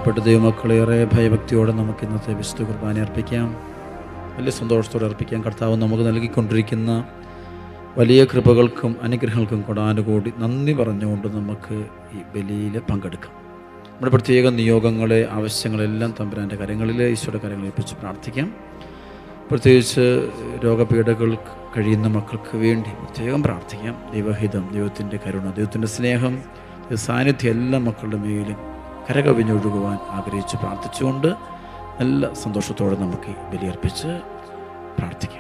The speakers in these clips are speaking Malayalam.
പ്രിയപ്പെട്ട ദൈവമക്കളേറെ ഭയഭക്തിയോടെ നമുക്ക് ഇന്നത്തെ വിശുദ്ധ കുർബാന അർപ്പിക്കാം വലിയ സന്തോഷത്തോടെ അർപ്പിക്കാം കർത്താവ് നമുക്ക് നൽകിക്കൊണ്ടിരിക്കുന്ന വലിയ കൃപകൾക്കും അനുഗ്രഹങ്ങൾക്കും കൊടാനുകൂടി നന്ദി പറഞ്ഞുകൊണ്ട് നമുക്ക് ഈ ബലിയിൽ പങ്കെടുക്കാം നമ്മുടെ പ്രത്യേക നിയോഗങ്ങളെ ആവശ്യങ്ങളെല്ലാം തമ്പുരാൻ്റെ കരങ്ങളിൽ ഈശോയുടെ കരങ്ങളിൽ ഏൽപ്പിച്ച് പ്രാർത്ഥിക്കാം പ്രത്യേകിച്ച് രോഗപീഠകൾ കഴിയുന്ന മക്കൾക്ക് വേണ്ടി പ്രത്യേകം പ്രാർത്ഥിക്കാം ദൈവഹിതം ദൈവത്തിൻ്റെ കരുണ ദൈവത്തിൻ്റെ സ്നേഹം ദൈവ സാന്നിധ്യം എല്ലാ മക്കളുടെ മേലും കരകവിഞ്ഞൊഴുകുവാൻ ആഗ്രഹിച്ച് പ്രാർത്ഥിച്ചുകൊണ്ട് നല്ല സന്തോഷത്തോടെ നമുക്ക് ഈ ബലിയർപ്പിച്ച് പ്രാർത്ഥിക്കാം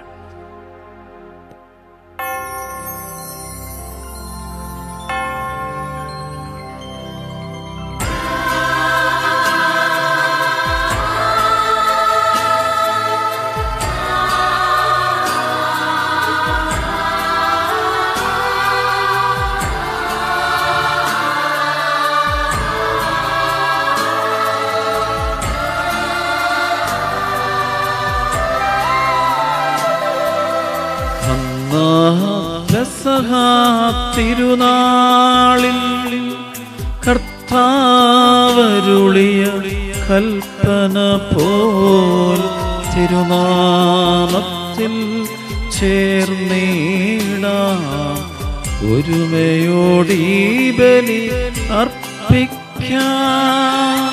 തിരുനാളിൽ കർത്താവരുളിയ കൽപ്പന പോൽ തിരുനാമത്തിൽ ചേർന്നീടാം ഒരുമയോടീ ബലി അർപ്പിക്കാം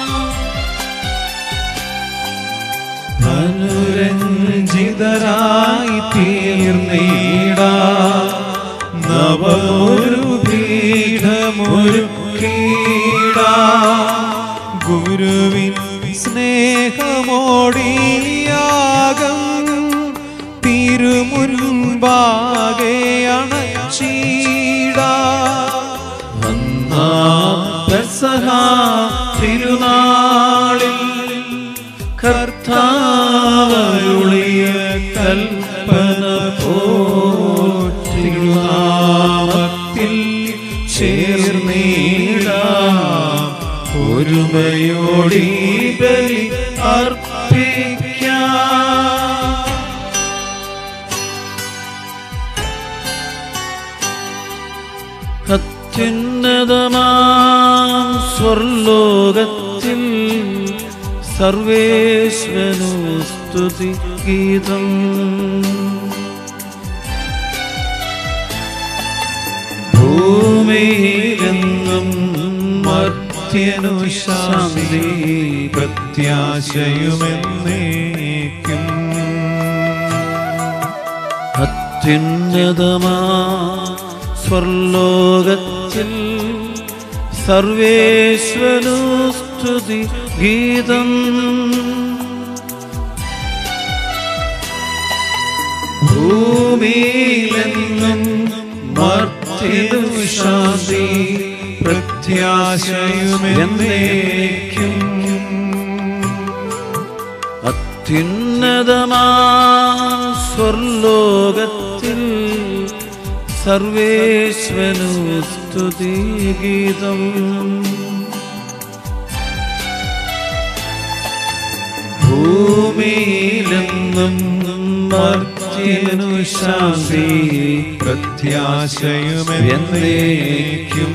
അനുരഞ്ജിതരായി തീർന്നീട നവമൊരു പീഠമൊരു കീട ഗുരുവിൻ സ്നേഹമോടിയാകം തിരുമുൻപാകെ അണച്ചീട പെസഹ തിരുനാളിൽ കർത്താവരുളിയ കൽപ്പന പോൽ തിരുനാമത്തിൽ ചേർന്നീടാം ഒരുമയോടി ബലി അർപ്പിക്കാം അത്യുന്നതമാം സ്വർലോകത്തിൽ സർവേശ്വനു സ്തുതി ഗീതം ഭൂമിയിലെന്നും മർത്യനു ശാന്തി പ്രത്യാശയുമെന്നേക്കും അത്യുന്നതമാ സ്വർലോകത്തിൽ സർവേശ്വനു സ്തുതി ഗീതം ഭൂമിയിലെന്നും മർത്യനു ശാന്തി പ്രത്യാശയുമെന്നേക്കും അത്യുന്നതമാ സ്വർലോകത്തിൽ സർവേശ്വനു സ്തുതി ഗീതം ഭൂമിയിലെന്നും മർത്യനു ശാന്തി പ്രത്യാശയുമെന്നേക്കും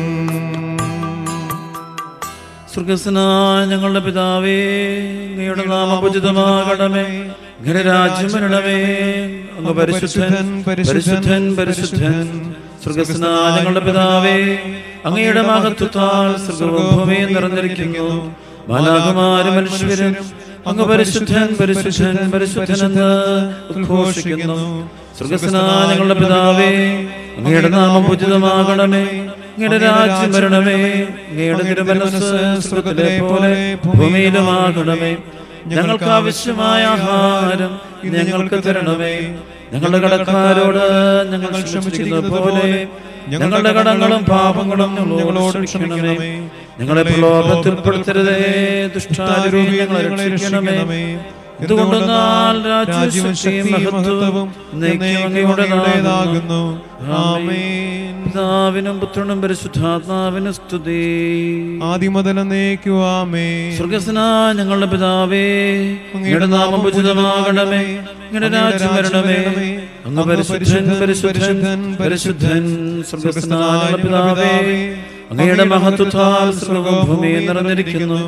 സ്വർഗസ്നായ ഞങ്ങളുടെ പിതാവേ അങ്ങയുടെ നാമപുജിതമാകണമേ ഘനരാജ്യം വരണമേ അങ്ങ് പരിശുദ്ധൻ പരിശുദ്ധൻ പരിശുദ്ധൻ സ്വർഗസ്നായ ഞങ്ങളുടെ പിതാവേ അങ്ങയുടെ മഹത്വത്താൽ സ്വർഗവും ഭൂമിയും നിറഞ്ഞിരിക്കുന്നു മാലാകുമാരും മനുഷ്യരും അങ്ങ് പരിശുദ്ധൻ പരിശുദ്ധൻ പരിശുദ്ധനെന്ന് ഉദ്ഘോഷിക്കുന്നു സ്വർഗസ്നായ ഞങ്ങളുടെ പിതാവേ അങ്ങയുടെ നാമം പൂജിതമാകണമേ അങ്ങയുടെ രാജ്യം വരണമേ അങ്ങയുടെ തിരുമനസ് സ്വർഗത്തിലെ പോലെ ഭൂമിയിലുമാകണമേ ഞങ്ങൾക്ക് ആവശ്യമായ ആഹാരം ഞങ്ങൾക്ക് തരണമേ ഞങ്ങളുടെ കടക്കാരോട് ഞങ്ങൾ ക്ഷമിച്ചിരിക്കുന്ന പോലെ ഞങ്ങളുടെ കടങ്ങളും പാപങ്ങളും ഞങ്ങളോട് ക്ഷമിക്കണമേ ഞങ്ങളെ പ്രലോഭത്തിൽ പെടുത്തരുതേ ദുഷ്ടാരൂപി ഞങ്ങളെ രക്ഷിക്കണമേ എന്തുകൊണ്ടെന്നാൽ രാജ്യവും ശക്തിയും മഹത്വവും എന്നേക്കും അങ്ങയുടേതാകുന്നു ആമേൻ പിതാവിനും പുത്രനും പരിശുദ്ധാത്മാവിനും സ്തുതി ആദിമുതലെന്നേക്കുവാമേ സ്വർഗസ്നാ ഞങ്ങളുടെ പിതാവേ അങ്ങയുടെ നാമം ഉചിതമാകണമേ അങ്ങയുടെ രാജ്യം വരണമേ അങ്ങ് പരിശുദ്ധൻ പരിശുദ്ധൻ പരിശുദ്ധൻ സ്വർഗസ്നാ ഞങ്ങളുടെ പിതാവേ അങ്ങയുടെ മഹത്വത്താൽ സ്വർഗവും ഭൂമിയും നിറഞ്ഞിരിക്കുന്നു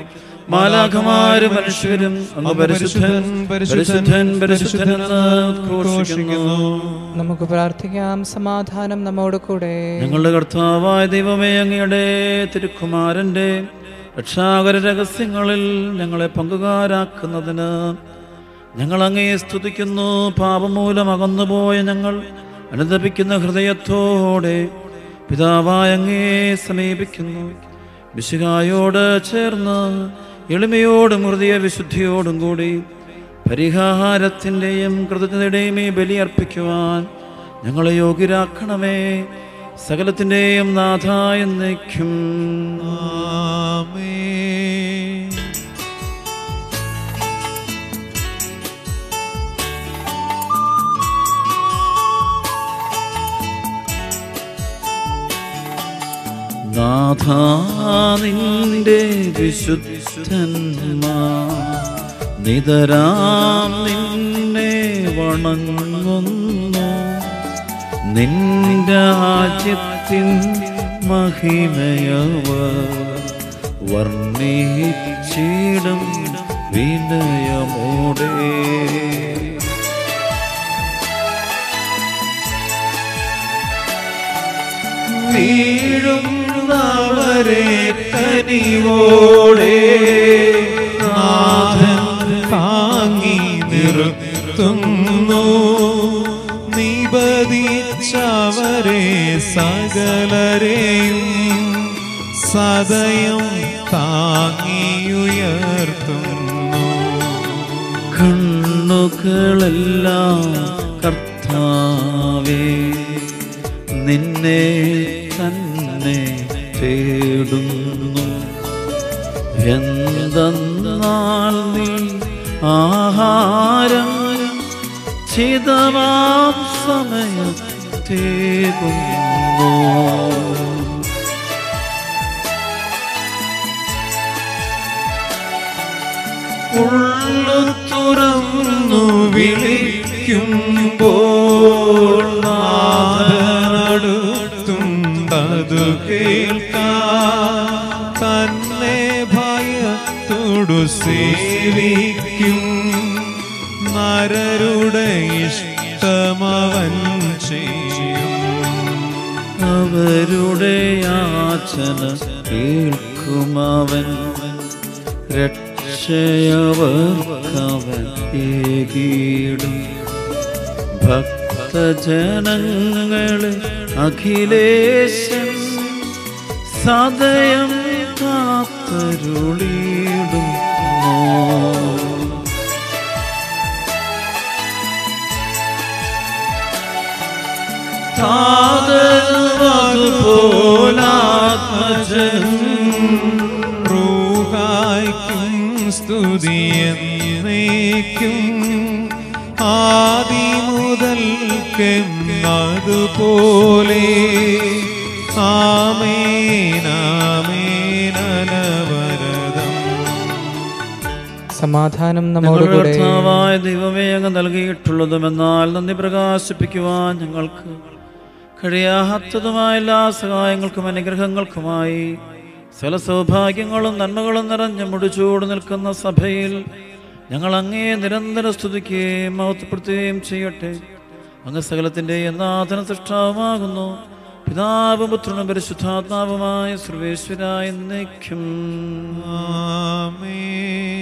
മാലാഖമാരും മനുഷ്യരും അങ്ങ് പരിശുദ്ധൻ പരിശുദ്ധൻ പരിശുദ്ധൻ എന്ന് ഉദ്ഘോഷിക്കുന്നു നമുക്ക് പ്രാർത്ഥിക്കാം സമാധാനം നമ്മോട് കൂടെ ഞങ്ങളുടെ കർത്താവായ ദൈവമേ അങ്ങയുടെ തിരുക്കുമാരൻ്റെ രക്ഷാകര രഹസ്യങ്ങളിൽ ഞങ്ങളെ പങ്കുകാരാക്കുന്നതിന് ഞങ്ങൾ അങ്ങയെ സ്തുതിക്കുന്നു പാപമൂലം അകന്നുപോയ ഞങ്ങൾ അനുദപിക്കുന്ന ഹൃദയത്തോടെ പിതാവായ അങ്ങയെ സമീപിക്കുന്നു വിശുകായോട് ചേർന്ന് എളിമയോടും ഹൃദയ വിശുദ്ധിയോടും കൂടി പരിഹാരത്തിൻ്റെയും കൃതജ്ഞതയുടെയും ഈ ബലി അർപ്പിക്കുവാൻ ഞങ്ങളെ യോഗ്യരാക്കണമേ സകലത്തിൻ്റെയും നാഥായ എന്നേക്കും ആമേൻ നാഥ നിന്റെ വിശുദ്ധന്മാ നിതരാം നിന്നെ വണങ്ങുന്നു നിന്റെ രാജ്യത്തിൻ മഹിമയവ വർണ്ണിച്ചിടും വിനയമോടെ വീഴുന്നവരെ കനിവോടെ നാഥൻ താങ്ങി നിർത്തുന്നു നിബദിച്ചവരെ സകലരെയും സദയം താങ്ങിയുയർത്തുന്നു കണ്ണുകളെല്ലാം കർത്താവേ നിന്നെ തന്നെ തേടുന്നു എന്തെന്നാൽ നീ ആഹാരം ചിതമാം സമയത്തേകുന്നു ഉള്ളു തുറന്നു വിളിക്കുമ്പോൾ നാഥനടുത്തുണ്ടതു കേൾക്കാൻ തന്നെ ഭയത്തോടു സേവിക്കും നരരുടെ ഇഷ്ടമവൻ ചെയ്യും അവരുടെ യാചന കേൾക്കുമവൻ രക്ഷയവർക്കവൻ ഏകീടും ഭക്തജനങ്ങളെ അഖിലേശൻ സദയം കാത്തരുളിയിടും താതനുമതുപോലാത്മജൻ റൂഹായ്ക്കും സ്തുതിയെന്നേക്കും ആദി മുതൽക്കെന്നതുപോലെ ആമേനാമേനവരതം സമാധാനം ഞങ്ങളുടെ നമ്മോട് കൂടെ കർത്താവായ ദൈവമേ അങ്ങ് നൽകിയിട്ടുള്ളതും എന്നാൽ നന്ദി പ്രകാശിപ്പിക്കുവാൻ ഞങ്ങൾക്ക് കഴിയാത്തതുമായ എല്ലാ സഹായങ്ങൾക്കും അനുഗ്രഹങ്ങൾക്കുമായി സകല സൗഭാഗ്യങ്ങളും നന്മകളും നിറഞ്ഞ മുടിച്ചൂട് നിൽക്കുന്ന സഭയിൽ ഞങ്ങൾ അങ്ങേ നിരന്തരം സ്തുതിക്കുകയും മഹത്വപ്പെടുത്തുകയും ചെയ്യട്ടെ അങ്ങ് സകലത്തിൻ്റെ നാഥന സൃഷ്ടാവുമാകുന്നു പിതാവും പുത്രനും പരിശുദ്ധാത്മാവുമായ സർവേശ്വര എന്നേക്കും ആമേൻ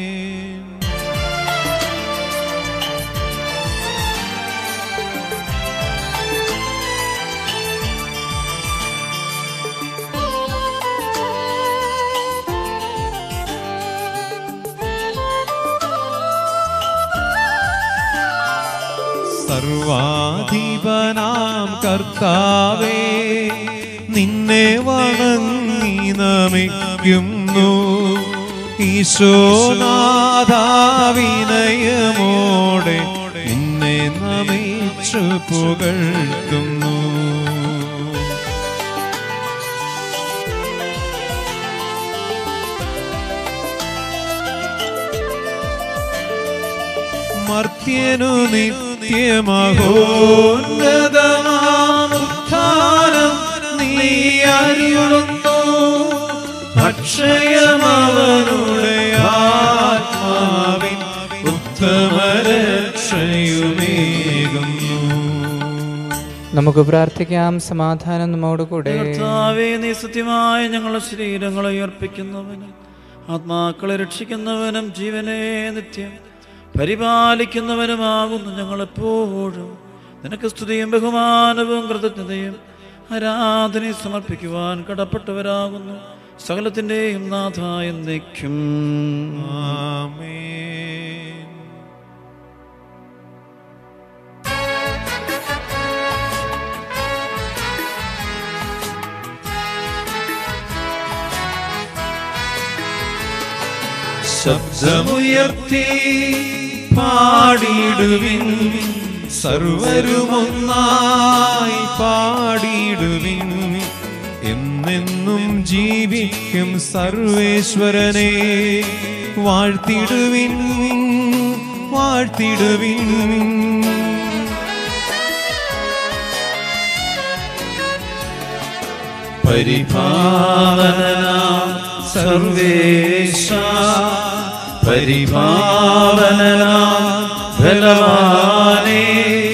സർവാധിപനാം കർത്താവേ നിന്നെ വണങ്ങി നമിക്കുന്നു ഈശോനാഥാവിനയമോടെ നിന്നെ നമിച്ചു പുകഴ്ത്തുന്നു മർത്യനു നിത്യമഹോന്നതമാമുത്ഥാനം നീ അരുളുന്നു അക്ഷയമവനുടെ നമുക്ക് പ്രാർത്ഥിക്കാം സമാധാനം നമ്മോടുകൂടെ കർത്താവേ നീ സത്യമായ ഞങ്ങളുടെ ശരീരങ്ങളെ ഉയർപ്പിക്കുന്നവനും ആത്മാക്കളെ രക്ഷിക്കുന്നവനും ജീവനെ നിത്യം പരിപാലിക്കുന്നവനുമാകുന്നു ഞങ്ങളെപ്പോഴും നിനക്ക് സ്തുതിയും ബഹുമാനവും കൃതജ്ഞതയും ആരാധനയും സമർപ്പിക്കുവാൻ കടപ്പെട്ടവരാകുന്നു സകലത്തിൻ്റെയും നാഥായ എന്നേക്കും ആമേൻ ശബ്ദമുയർത്തി പാടിടുവിൻ സർവരുമൊന്നായി പാടിടുവിൻ എന്നെന്നും ജീവിക്കും സർവേശ്വരനെ വാഴ്ത്തിടുവിൻ വാഴ്ത്തിടുവിൻ പരിപാലന സർവേശ പരിപാലന ബലവാനേ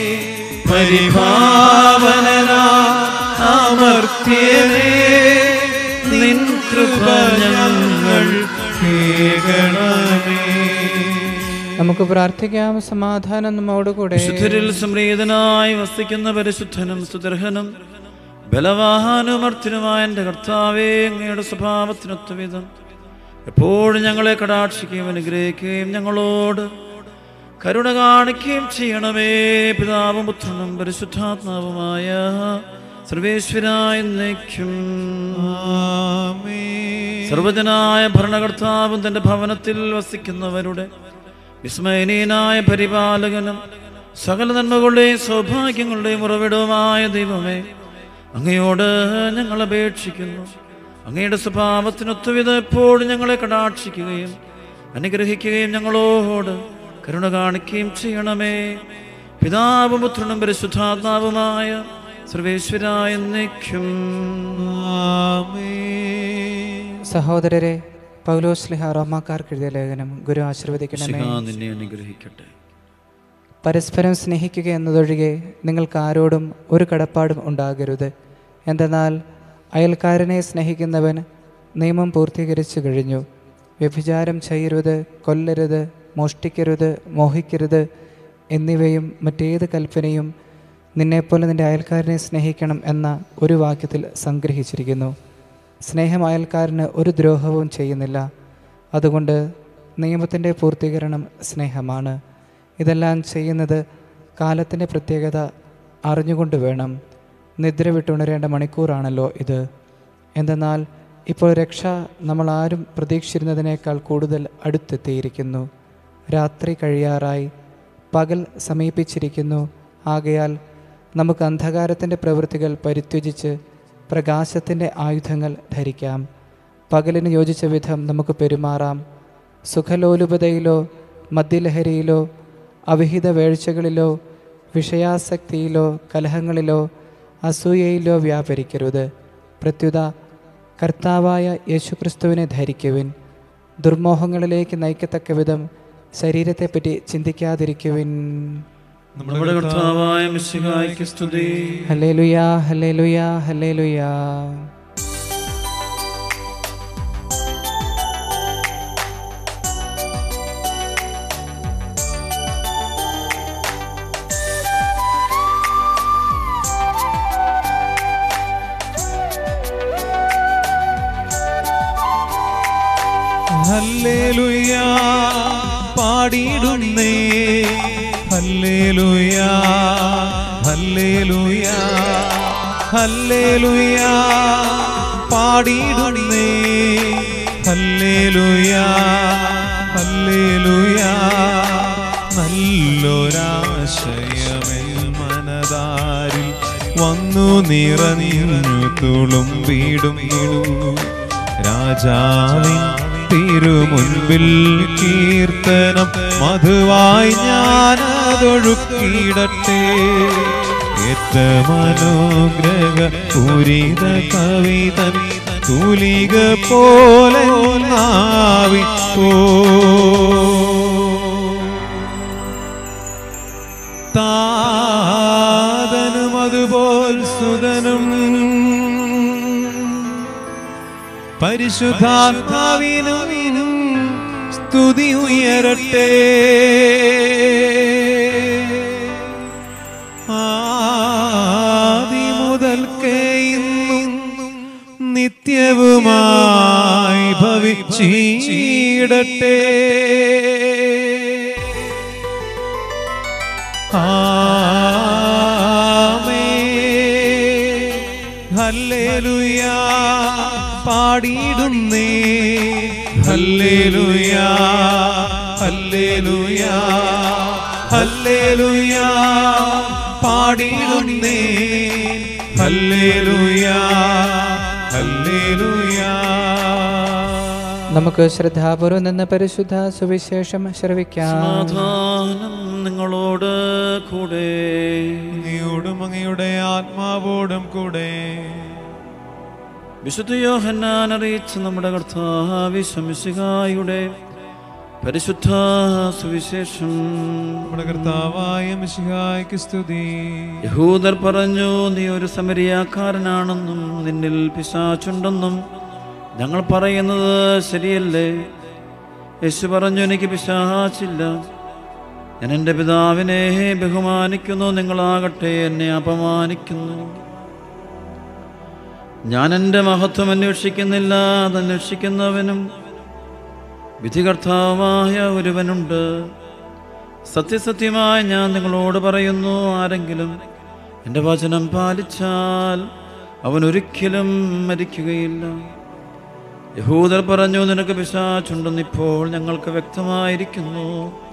പരിപാലന അമർത്യനേ നിൻ കൃപ ഞങ്ങൾ കേൾക്കണമേ നമുക്ക് പ്രാർത്ഥിക്കാം സമാധാനം നമ്മോടുകൂടെ വിശുദ്ധരിൽ സംപ്രീതനായി വസിക്കുന്ന പരിശുദ്ധനും സുദർഹനും ബലവാഹാനുമർത്തിനുമായ എൻ്റെ കർത്താവേ അങ്ങയുടെ സ്വഭാവത്തിനൊത്ത വിധം എപ്പോഴും ഞങ്ങളെ കടാക്ഷിക്കുകയും അനുഗ്രഹിക്കുകയും ഞങ്ങളോട് കരുണ കാണിക്കുകയും ചെയ്യണമേ പിതാവും പുത്രനും പരിശുദ്ധാത്മാവുമായ സർവേശ്വരായ എന്നേക്കും ആമേൻ സർവജനായ ഭരണകർത്താവും തന്റെ ഭവനത്തിൽ വസിക്കുന്നവരുടെ വിസ്മയനീയനായ പരിപാലകനും സകല നന്മകളുടെയും സൗഭാഗ്യങ്ങളുടെയും ഉറവിടവുമായ ദൈവമേ അങ്ങയോട് ഞങ്ങൾ അപേക്ഷിക്കുന്നു അങ്ങയുടെ സ്വഭാവത്തിനൊത്തുവിധ എപ്പോഴും ഞങ്ങളെ കടാക്ഷിക്കുകയും അനുഗ്രഹിക്കുകയും ഞങ്ങളോട് കരുണ കാണിക്കുകയും ചെയ്യണമേ പിതാവും പുത്രനും പരിശുദ്ധാത്മാവുമായ സർവേശ്വരായ എന്നേക്കും ആമേൻ സഹോദരരെ പൗലോസ്ലിഹ റോമാക്കാർക്ക് എഴുതിയ ലേഖനം ഗുരു ആശീർവദിക്കണമേ ശിഖ നിന്നെ അനുഗ്രഹിക്കട്ടെ പരസ്പരം സ്നേഹിക്കുക എന്നതൊഴികെ നിങ്ങൾക്ക് ആരോടും ഒരു കടപ്പാടും ഉണ്ടാകരുത് എന്തെന്നാൽ അയൽക്കാരനെ സ്നേഹിക്കുന്നവൻ നിയമം പൂർത്തീകരിച്ചു കഴിഞ്ഞു വ്യഭിചാരം ചെയ്യരുത് കൊല്ലരുത് മോഷ്ടിക്കരുത് മോഹിക്കരുത് എന്നിവയും മറ്റേത് കൽപ്പനയും നിന്നെപ്പോലെ നിന്റെ അയൽക്കാരനെ സ്നേഹിക്കണം എന്ന ഒരു വാക്യത്തിൽ സംഗ്രഹിച്ചിരിക്കുന്നു സ്നേഹം അയൽക്കാരന് ഒരു ദ്രോഹവും ചെയ്യുന്നില്ല അതുകൊണ്ട് നിയമത്തിൻ്റെ പൂർത്തീകരണം സ്നേഹമാണ് ഇതെല്ലാം ചെയ്യുന്നത് കാലത്തിൻ്റെ പ്രത്യേകത അറിഞ്ഞുകൊണ്ട് വേണം നിദ്ര വിട്ടുണരേണ്ട മണിക്കൂറാണല്ലോ ഇത് എന്തെന്നാൽ ഇപ്പോൾ രക്ഷ നമ്മൾ ആരും പ്രതീക്ഷിച്ചിരുന്നതിനേക്കാൾ കൂടുതൽ അടുത്തെത്തിയിരിക്കുന്നു രാത്രി കഴിയാറായി പകൽ സമീപിച്ചിരിക്കുന്നു ആകയാൽ നമുക്ക് അന്ധകാരത്തിൻ്റെ പ്രവൃത്തികൾ പരിത്യജിച്ച് പ്രകാശത്തിൻ്റെ ആയുധങ്ങൾ ധരിക്കാം പകലിന് യോജിച്ച വിധം നമുക്ക് പെരുമാറാം സുഖലോലുപതയിലോ മദ്യലഹരിയിലോ അവിഹിത വേഴ്ചകളിലോ വിഷയാസക്തിയിലോ കലഹങ്ങളിലോ അസൂയയിലോ വ്യാപരിക്കരുത് പ്രത്യുത കർത്താവായ യേശുക്രിസ്തുവിനെ ധരിക്കുവിൻ ദുർമോഹങ്ങളിലേക്ക് നയിക്കത്തക്ക വിധം ശരീരത്തെപ്പറ്റി ചിന്തിക്കാതിരിക്കുവിൻ നമ്മുടെ കർത്താവായ മിശിഹായ്ക്ക് സ്തുതി ഹല്ലേലുയാ ഹല്ലേലുയാ ഹല്ലേലുയാ ഹല്ലേലൂയാ പാടിയിടുന്നേ ഹല്ലേലൂയാ ഹല്ലേലൂയാ ഹല്ലേലൂയാ പാടിയിടുന്നേ ഹല്ലേലൂയാ ഹല്ലേലൂയാ നല്ലൊരാശയമെൻ മനതാരിൽ വന്നു നിറഞ്ഞു തുളുമ്പിടുന്നു രാജാവിൻ തിരുമുൻപിൽ കീർത്തനം മധുവായി ഞാനതൊഴുക്കിയിടട്ടെ ഏറ്റമനുഗ്രഹ പൂരിത കവിതൻ തൂലിക പോലെ നാവി പോ താതനും അതുപോൽ സുതനും പരിശുദ്ധാത്മാവിനും സ്തുതി ഉയരട്ടെ ആദി മുതൽക്കേ ഇന്നും നിത്യവുമായി ഭവിച്ചിടട്ടെ ആമേ ഹല്ലേലൂയാ പാടിയിടുന്നേ ഹല്ലേലൂയാ ഹല്ലേലൂയാ ഹല്ലേലൂയാ പാടിയിടുന്നേ ഹല്ലേലൂയാ ഹല്ലേലൂയാ നമുക്ക് ശ്രദ്ധാപൂർവം നിന്ന് പരിശുദ്ധ സുവിശേഷം ശ്രവിക്കാം സമാധാനം നിങ്ങളോട് കൂടെ അങ്ങയോടും അങ്ങയുടെ ആത്മാവോടും കൂടെ വിശുദ്ധ യോഹന്നാൻ അറിയിച്ച നമ്മുടെ കർത്താവിശ്വമിശിഹായുടെ പരിശുദ്ധ സുവിശേഷം നമ്മുടെ കർത്താവായ മിശിഹായ്ക്ക് സ്തുതി യഹൂദർ പറഞ്ഞു നീ ഒരു സമരിയാക്കാരനാണെന്നും നിന്നിൽ പിശാച്ചുണ്ടെന്നും ഞങ്ങൾ പറയുന്നത് ശരിയല്ലേ യേശു പറഞ്ഞു എനിക്ക് പിശാച്ചില്ല ഞാൻ എൻ്റെ പിതാവിനെ ബഹുമാനിക്കുന്നു നിങ്ങളാകട്ടെ എന്നെ അപമാനിക്കുന്നു ഞാൻ എൻ്റെ മഹത്വം അന്വേഷിക്കുന്നില്ല അത് അന്വേഷിക്കുന്നവനും വിധികർത്താവായ ഒരുവനുണ്ട് സത്യസത്യമായി ഞാൻ നിങ്ങളോട് പറയുന്നു ആരെങ്കിലും എൻ്റെ വചനം പാലിച്ചാൽ അവൻ ഒരിക്കലും മരിക്കുകയില്ല യഹൂദർ പറഞ്ഞു നിനക്ക് പിശാച്ചുണ്ടെന്ന് ഇപ്പോൾ ഞങ്ങൾക്ക് വ്യക്തമായിരിക്കുന്നു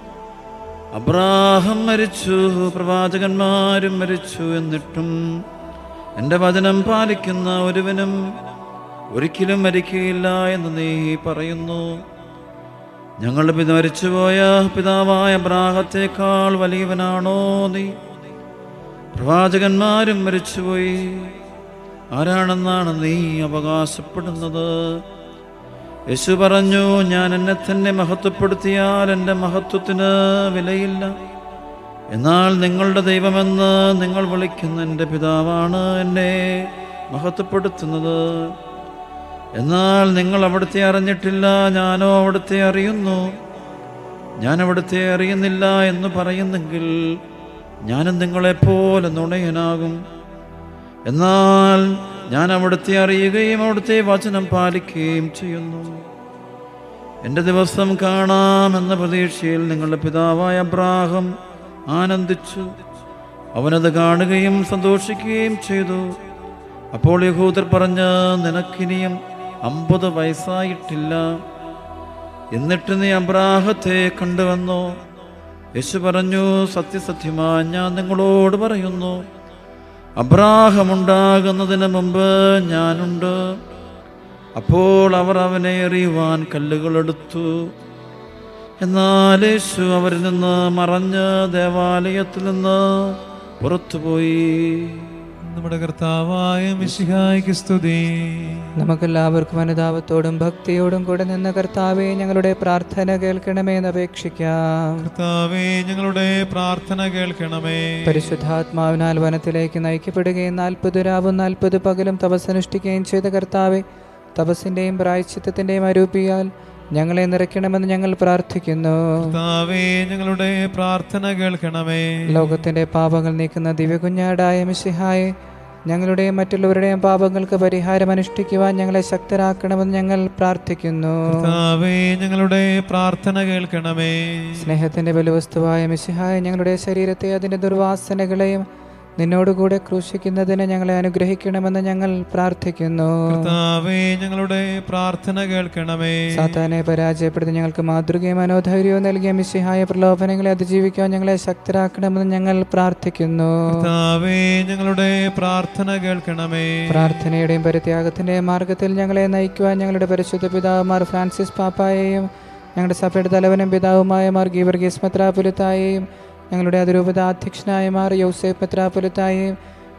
അബ്രാഹം മരിച്ചു പ്രവാചകന്മാരും മരിച്ചു എന്നിട്ടും എൻ്റെ വചനം പാലിക്കുന്ന ഒരുവനും ഒരിക്കലും മരിക്കുകയില്ല എന്ന് നീ പറയുന്നു ഞങ്ങളുടെ പിത മരിച്ചുപോയ പിതാവായ അബ്രാഹത്തേക്കാൾ വലിയവനാണോ നീ പ്രവാചകന്മാരും മരിച്ചുപോയി ആരാണെന്നാണ് നീ അവകാശപ്പെടുന്നത് യേശു പറഞ്ഞു ഞാൻ എന്നെ തന്നെ മഹത്വപ്പെടുത്തിയാൽ എൻ്റെ മഹത്വത്തിന് വിലയില്ല എന്നാൽ നിങ്ങളുടെ ദൈവമെന്ന് നിങ്ങൾ വിളിക്കുന്ന എൻ്റെ പിതാവാണ് എന്നെ മഹത്വപ്പെടുത്തുന്നത് എന്നാൽ നിങ്ങൾ അവിടുത്തെ അറിഞ്ഞിട്ടില്ല ഞാനോ അവിടുത്തെ അറിയുന്നു ഞാൻ അവിടുത്തെ അറിയുന്നില്ല എന്ന് പറയുന്നെങ്കിൽ ഞാനും നിങ്ങളെപ്പോലെ നുണയനാകും എന്നാൽ ഞാൻ അവിടുത്തെ അറിയുകയും അവിടുത്തെ വചനം പാലിക്കുകയും ചെയ്യുന്നു എൻ്റെ ദിവസം കാണാമെന്ന പ്രതീക്ഷയിൽ നിങ്ങളുടെ പിതാവായ അബ്രാഹം ആനന്ദിച്ചു അവനത് കാണുകയും സന്തോഷിക്കുകയും ചെയ്തു അപ്പോൾ യഹൂദർ പറഞ്ഞ് നിനക്കിനിയും അമ്പത് വയസ്സായിട്ടില്ല എന്നിട്ട് നീ അബ്രാഹത്തെ കണ്ടുവന്നോ യേശു പറഞ്ഞു സത്യസത്യമായി ഞാൻ നിങ്ങളോട് പറയുന്നു അബ്രാഹം ഉണ്ടാകുന്നതിന് മുമ്പ് ഞാനുണ്ട് അപ്പോൾ അവർ അവനെ എറിയുവാൻ കല്ലുകളെടുത്തു എന്നാൽ യേശു അവരിൽ നിന്ന് മറഞ്ഞ് ദേവാലയത്തിൽ നിന്ന് പുറത്തുപോയി നമ്മുടെ കർത്താവായ മിശിഹായ്ക്ക് സ്തുതി നമുക്കെല്ലാവർക്കും അനുതാപത്തോടും ഭക്തിയോടും കൂടെ നിന്ന് കർത്താവെ ഞങ്ങളുടെ പ്രാർത്ഥന കേൾക്കണമേ എന്ന് അപേക്ഷിക്കാം കർത്താവേ ഞങ്ങളുടെ പ്രാർത്ഥന കേൾക്കണമേ പരിശുദ്ധാത്മാവിനാൽ വനത്തിലേക്ക് നയിക്കപ്പെടുകയും നാൽപ്പത് രാവും നാൽപ്പത് പകലും തപസ്സനുഷ്ഠിക്കുകയും ചെയ്ത കർത്താവെ തപസ്സിന്റെയും പ്രായശ്ചിത്തത്തിന്റെയും അരൂപിയാൽ ഞങ്ങളെ നിറയ്ക്കണമെന്ന് ഞങ്ങൾ പ്രാർത്ഥിക്കുന്നു കർത്താവേ ഞങ്ങളുടെ പ്രാർത്ഥന കേൾക്കണമേ ലോകത്തിന്റെ പാപങ്ങൾ നീക്കുന്ന ദിവ്യകുഞ്ഞാടായ മിശിഹായെ ഞങ്ങളുടെയും മറ്റുള്ളവരുടെയും പാപങ്ങൾക്ക് പരിഹാരം അനുഷ്ഠിക്കുവാൻ ഞങ്ങളെ ശക്തരാക്കണമെന്ന് ഞങ്ങൾ പ്രാർത്ഥിക്കുന്നു കർത്താവേ ഞങ്ങളുടെ പ്രാർത്ഥന കേൾക്കണമേ സ്നേഹത്തിന്റെ ബലവസ്തുവായ മിശിഹായ ഞങ്ങളുടെ ശരീരത്തെ അതിന്റെ ദുർവാസനകളെയും നിന്നോടുകൂടെ ക്രൂശിക്കുന്നതിന് ഞങ്ങളെ അനുഗ്രഹിക്കണമെന്ന് ഞങ്ങൾ പ്രാർത്ഥിക്കുന്നു കർത്താവേ ഞങ്ങളുടെ പ്രാർത്ഥന കേൾക്കണമേ സാത്താനെ പരാജയപ്പെടുത്തി ഞങ്ങൾക്ക് മാതൃകയും മനോധൈര്യവും നൽകിയ മിശിഹായ പ്രലോഭനങ്ങളെ അതിജീവിക്കാൻ ഞങ്ങളെ ശക്തരാക്കണമെന്ന് ഞങ്ങൾ പ്രാർത്ഥിക്കുന്നു കർത്താവേ ഞങ്ങളുടെ പ്രാർത്ഥന കേൾക്കണമേ പ്രാർത്ഥനയുടെയും പരിത്യാഗത്തിന്റെയും മാർഗത്തിൽ ഞങ്ങളെ നയിക്കുവാൻ ഞങ്ങളുടെ പരിശുദ്ധ പിതാവുമാർ ഫ്രാൻസിസ് പാപ്പായെയും ഞങ്ങളുടെ സഭയുടെ തലവനും പിതാവുമായ മാർ ഗീവർഗീസ് മെത്രാപുലത്തായെയും ഞങ്ങളുടെ അതിരൂപത അധ്യക്ഷനായ മാർ യൗസേഫ് മെത്രാപുലത്തായെയും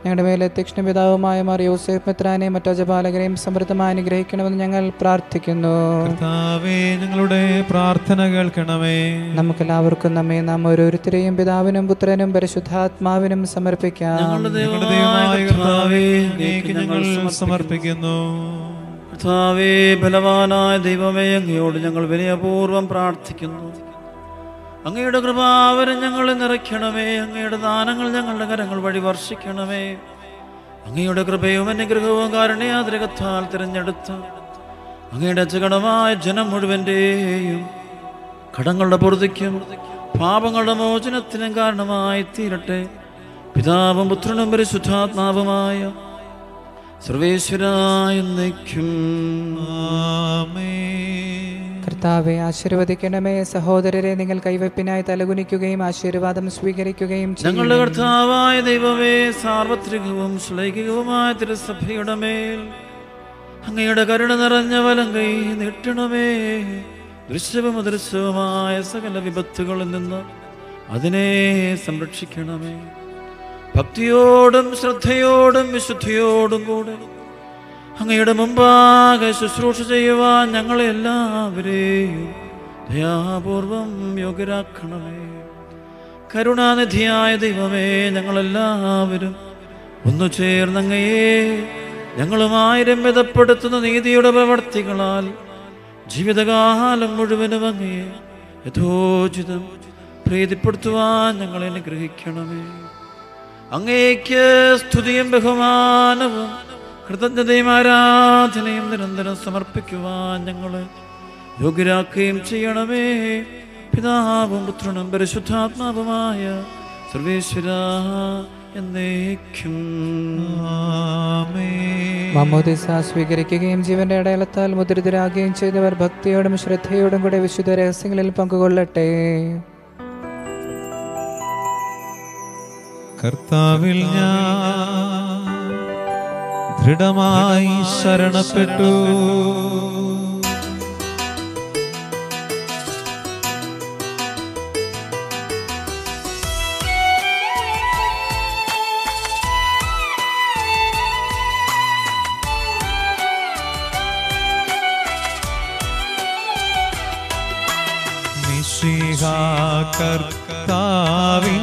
ഞങ്ങളുടെ മേലെ തീക്ഷ്ണ പിതാവുമായ മാർ യോസേഫ് മിത്രാനെയും മറ്റു ജപാലകരെയും സമൃദ്ധമായി അനുഗ്രഹിക്കണമെന്ന് ഞങ്ങൾ പ്രാർത്ഥിക്കുന്നു കർത്താവേ ഞങ്ങളുടെ പ്രാർത്ഥന കേൾക്കണമേ നമുക്കെല്ലാവർക്കും നമ്മെ നാം ഓരോരുത്തരെയും പിതാവിനും പുത്രനും പരിശുദ്ധാത്മാവിനും സമർപ്പിക്കാം ഞങ്ങളുടെ ഞങ്ങളുടെ ദൈവമായ ദൈവമായ കർത്താവേ കർത്താവേ, അങ്ങേക്ക് ഞങ്ങൾ സമർപ്പിക്കുന്നു കർത്താവേ ബലവാനായ ദൈവമേ അങ്ങയോട് ഞങ്ങൾ വിനയപൂർവ്വം പ്രാർത്ഥിക്കുന്നു അങ്ങയുടെ കൃപാവരം ഞങ്ങളെ നിറയ്ക്കണമേ അങ്ങയുടെ ദാനങ്ങൾ ഞങ്ങളുടെ കരങ്ങൾ വഴി വർഷിക്കണമേ അങ്ങയുടെ കൃപയും അനുഗ്രഹവും കാരണയാതിരകത്താൽ തിരഞ്ഞെടുത്ത അങ്ങയുടെ അജഗണമായ ജനം മുഴുവൻ്റെയും കടങ്ങളുടെ പൊറുതിക്കും പാപങ്ങളുടെ മോചനത്തിനും കാരണമായി തീരട്ടെ പിതാവും പുത്രനും പരിശുദ്ധാത്മാവുമായ സർവേശ്വരായ എന്നേക്കും ആമേൻ കർത്താവെ ആശീർവദിക്കണമേ സഹോദരരെ നിങ്ങൾ കൈവപ്പിനായി തലകുനിക്കുകയും ആശീർവാദം സ്വീകരിക്കുകയും ചെയ്യും. ഞങ്ങളുടെ കർത്താവായ ദൈവമേ സാർവത്രികവും ശ്ലൈകികവുമായ തിരുസഭയുടെ മേൽ അങ്ങയുടെ കരുണ നിറഞ്ഞ വലം കൈ നീട്ടണമേ ദൃശ്യവും അദൃശ്യവുമായ സകല വിപത്തുകളിൽ നിന്ന് അതിനെ സംരക്ഷിക്കണമേ ഭക്തിയോടും ശ്രദ്ധയോടും വിശുദ്ധിയോടും കൂടെ അങ്ങയുടെ മുമ്പാകെ ശുശ്രൂഷ ചെയ്യുവാൻ ഞങ്ങളെ എല്ലാവരെയും ദയാപൂർവം യോഗ്യരാക്കണമേ കരുണാനിധിയായ ദൈവമേ ഞങ്ങളെല്ലാവരും ഒന്നു ചേർന്നങ്ങയെ ഞങ്ങളുമായി രമ്യതപ്പെടുത്തുന്ന നീതിയുടെ പ്രവർത്തികളാൽ ജീവിതകാലം മുഴുവനും അങ്ങയെ യഥോചിതം പ്രീതിപ്പെടുത്തുവാൻ ഞങ്ങളെ അനുഗ്രഹിക്കണമേ അങ്ങേക്ക് സ്തുതിയും ബഹുമാനവും കൃതജ്ഞതയും ആരാധനയും നിരന്തരം സമർപ്പിക്കുവാൻ ഞങ്ങളെ യോഗ്യരാക്കുകയും ചെയ്യണമേ പിതാവും പുത്രനും പരിശുദ്ധാത്മാവുമായ സർവേശ്വര എന്നേക്കും ആമേൻ മമ്മൂദിസ സ്വീകരിക്കുകയും ജീവന്റെ അടയാളത്താൽ മുദ്രിതരാകുകയും ചെയ്തവർ ഭക്തിയോടും ശ്രദ്ധയോടും കൂടെ വിശുദ്ധ രഹസ്യങ്ങളിൽ പങ്കുകൊള്ളട്ടെ കർത്താവിൽ ഞാൻ ദൃഢമായി ശരണപ്പെട്ടു മിശിഹ കർത്താവിൻ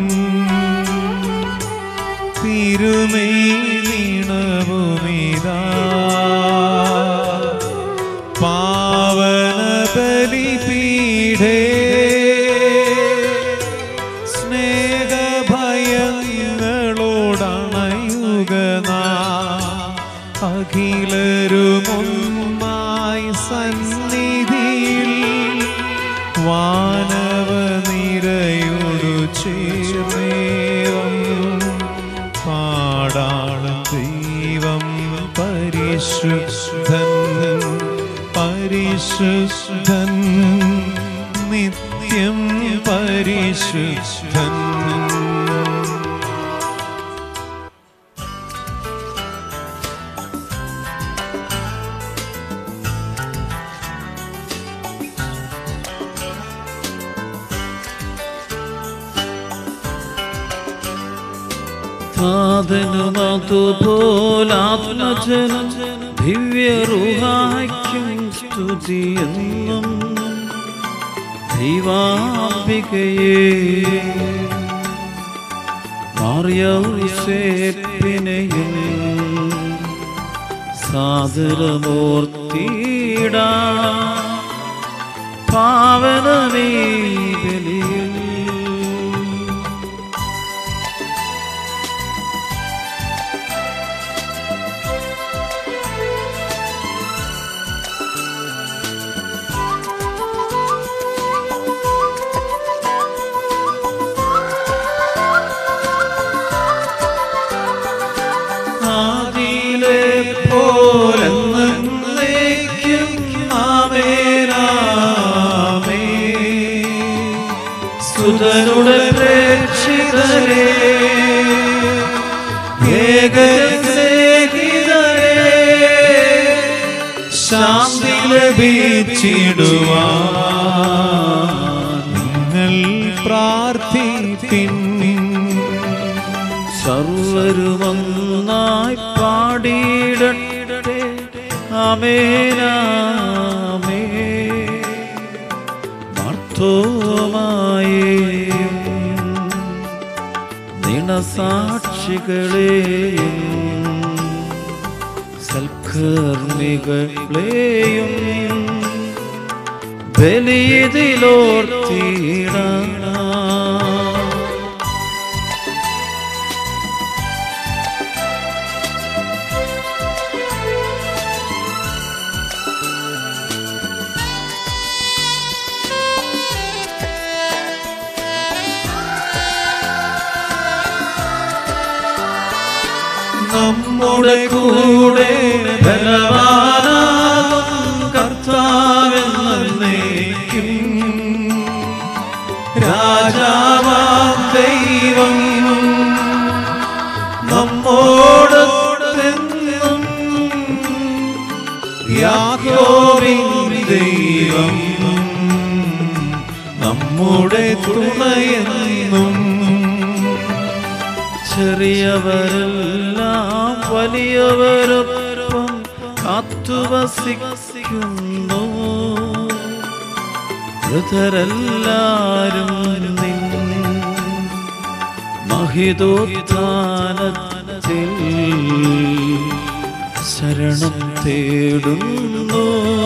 തിരുമൈ നീണവുമിതാ പാവന ബലിപീഠേ സ്നേഹഭയങ്ങളോടണയുക അഖിലരുമൊന്നായി സന്നിധിയിൽ വാനവ നിരയോടു ചേർന്നേവം പാടാളും ദൈവം പരിശുദ്ധൻ പരിശുദ്ധൻ നിത്യം പരിശുദ്ധൻ താതനുമതുപോലാത്മജനം ദിവ്യറുഹായ്ക്കും സ്തുതിയെന്നും ദൈവാംബികയെ മാറിയൗസേപ്പിനെയും സാദരമൂർത്തിയിട പാവനമേ ബലിയിൽ ആദിയിലെ പോലെന്നേക്കും ആമേനാമേ സുതനുടെ പ്രേക്ഷിതരേ ഏകസ്നേഹിതരേ ശാന്തി ലഭിച്ചിടുവാൻ നിങ്ങൾ പ്രാർത്ഥിപ്പിൻ സർവരും ആമേനാമേ മർത്തോമായേയും നിണസാക്ഷികളെയും സൽക്കർമ്മികളെയും ബലിയതിലോർത്തിടണം നമ്മുടെ കൂടെ ബലവാനാകും കർത്താവെന്നേക്കും രാജാവാം ദൈവം നമ്മോട് തെന്നും യാക്കോബിൻ ദൈവം നമ്മുടെ തുണയെന്നും ചെറിയവരെല്ലാം വലിയവരൊപ്പം കാത്തുവസിക്കുന്നു വൃതരെല്ലാരും നിൻ മഹിതോത്ഥാനത്തിൽ ശരണം തേടുന്നു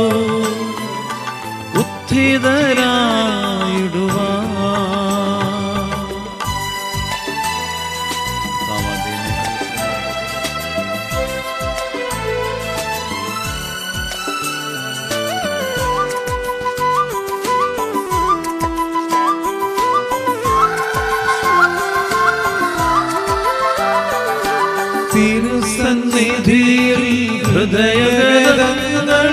ഉത്ഥിതരായിടുവാ തിരുസന്നിധിയിൽ ഹൃദയഗതങ്ങൾ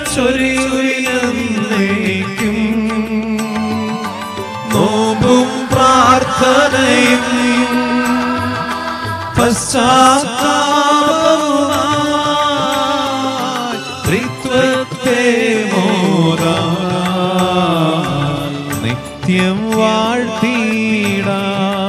ചൊരിയുന്നേക്കും നോമ്പും പ്രാർത്ഥനയും പശ്ചാത്താപവുമായി ത്രിത്വത്തെ മോദാ നിത്യം വാഴ്ത്തിടാ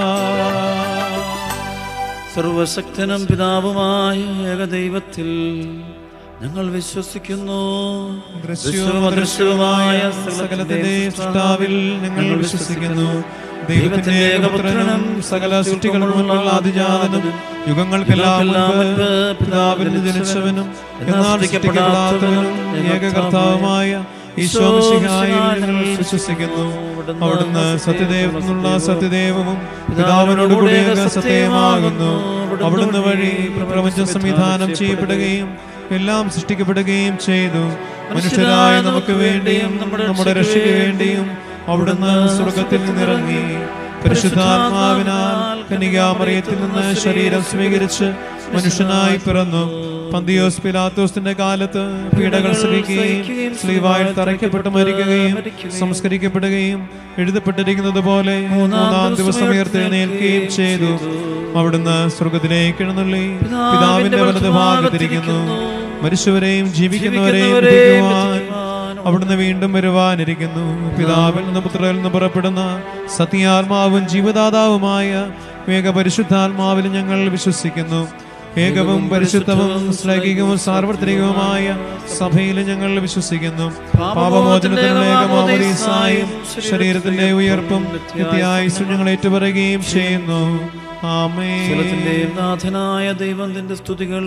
സർവശക്തനും പിതാവുമായ ഏകദൈവത്തിൽ ഞങ്ങൾ വിശ്വസിക്കുന്നു ദൃശ്യവും അദൃശ്യവുമായ സകലത്തിന്റെ സൃഷ്ടാവിൽ ഞങ്ങൾ വിശ്വസിക്കുന്നു ദൈവത്തിന്റെ ഏകപുത്രനും സകല സൃഷ്ടികളുമുള്ള ആദിജാതനും യുഗങ്ങൾക്കെല്ലാം മുൻപ് പിതാവിൽ നിന്ന് ജനിച്ചവനും എന്നാൽ സൃഷ്ടിക്കപ്പെടാത്തവനും ഏകകർത്താവുമായ ഈശോ മിശിഹായിൽ ഞങ്ങൾ വിശ്വസിക്കുന്നു അവിടുന്ന് സത്യദേവനുള്ള സത്യദേവവും പിതാവിനോട് കൂടി ഏക സത്യമാകുന്നു അവിടുന്ന് വഴി പ്രപഞ്ചം സംവിധാനം ചെയ്യപ്പെടുകയും എല്ലാം സൃഷ്ടിക്കപ്പെടുകയും ചെയ്തു മനുഷ്യരായ നമുക്ക് വേണ്ടിയും നമ്മുടെ രക്ഷയ്ക്ക് വേണ്ടിയും അവിടുന്ന് സ്വർഗത്തിൽ നിന്നിറങ്ങി പരിശുദ്ധാത്മാവിനാൽ കനികാമറിയത്തിൽ നിന്ന് ശരീരം സ്വീകരിച്ച് മനുഷ്യനായി പിറന്നു പന്തിയോസ് പിലാത്തോസിന്റെ കാലത്ത് പീഡകൾ സഹിക്കുകയും സ്ലീവായിൽ തറയ്ക്കപ്പെട്ട് മരിക്കുകയും സംസ്കരിക്കപ്പെടുകയും എഴുതപ്പെട്ടിരിക്കുന്നത് പോലെ മൂന്നാം ദിവസം ഉയർത്തെഴുന്നേൽക്കുകയും ചെയ്തു അവിടുന്ന് സ്വർഗത്തിലേക്ക് എഴുന്നള്ളി പിതാവിന്റെ വലത് ഭാഗത്തിരിക്കുന്നു മരിച്ചവരെയും ജീവിക്കുന്നവരെയും വിധിക്കുവാൻ അവിടുന്ന് വീണ്ടും വരുവാനിരിക്കുന്നു പിതാവിൽ നിന്ന് പുത്രരിൽ നിന്ന് പുറപ്പെടുന്ന സത്യാത്മാവും ജീവദാതാവുമായ വേഗ പരിശുദ്ധാത്മാവിൽ ഞങ്ങൾ വിശ്വസിക്കുന്നു ഏകവും പരിശുദ്ധവും ശ്ലൈകികവും സാർവത്രികവുമായ സഭയിൽ ഞങ്ങൾ വിശ്വസിക്കുന്നു പാപമോചനത്തിനുള്ള ഏകമാവരീസായും ശരീരത്തിന്റെ ഉയർപ്പും നിത്യായുസും ഞങ്ങൾ ഏറ്റുപറയുകയും ചെയ്യുന്നു ആമേ സ്ഥലത്തിന്റെയും നാഥനായ ദൈവത്തിന്റെ സ്തുതികൾ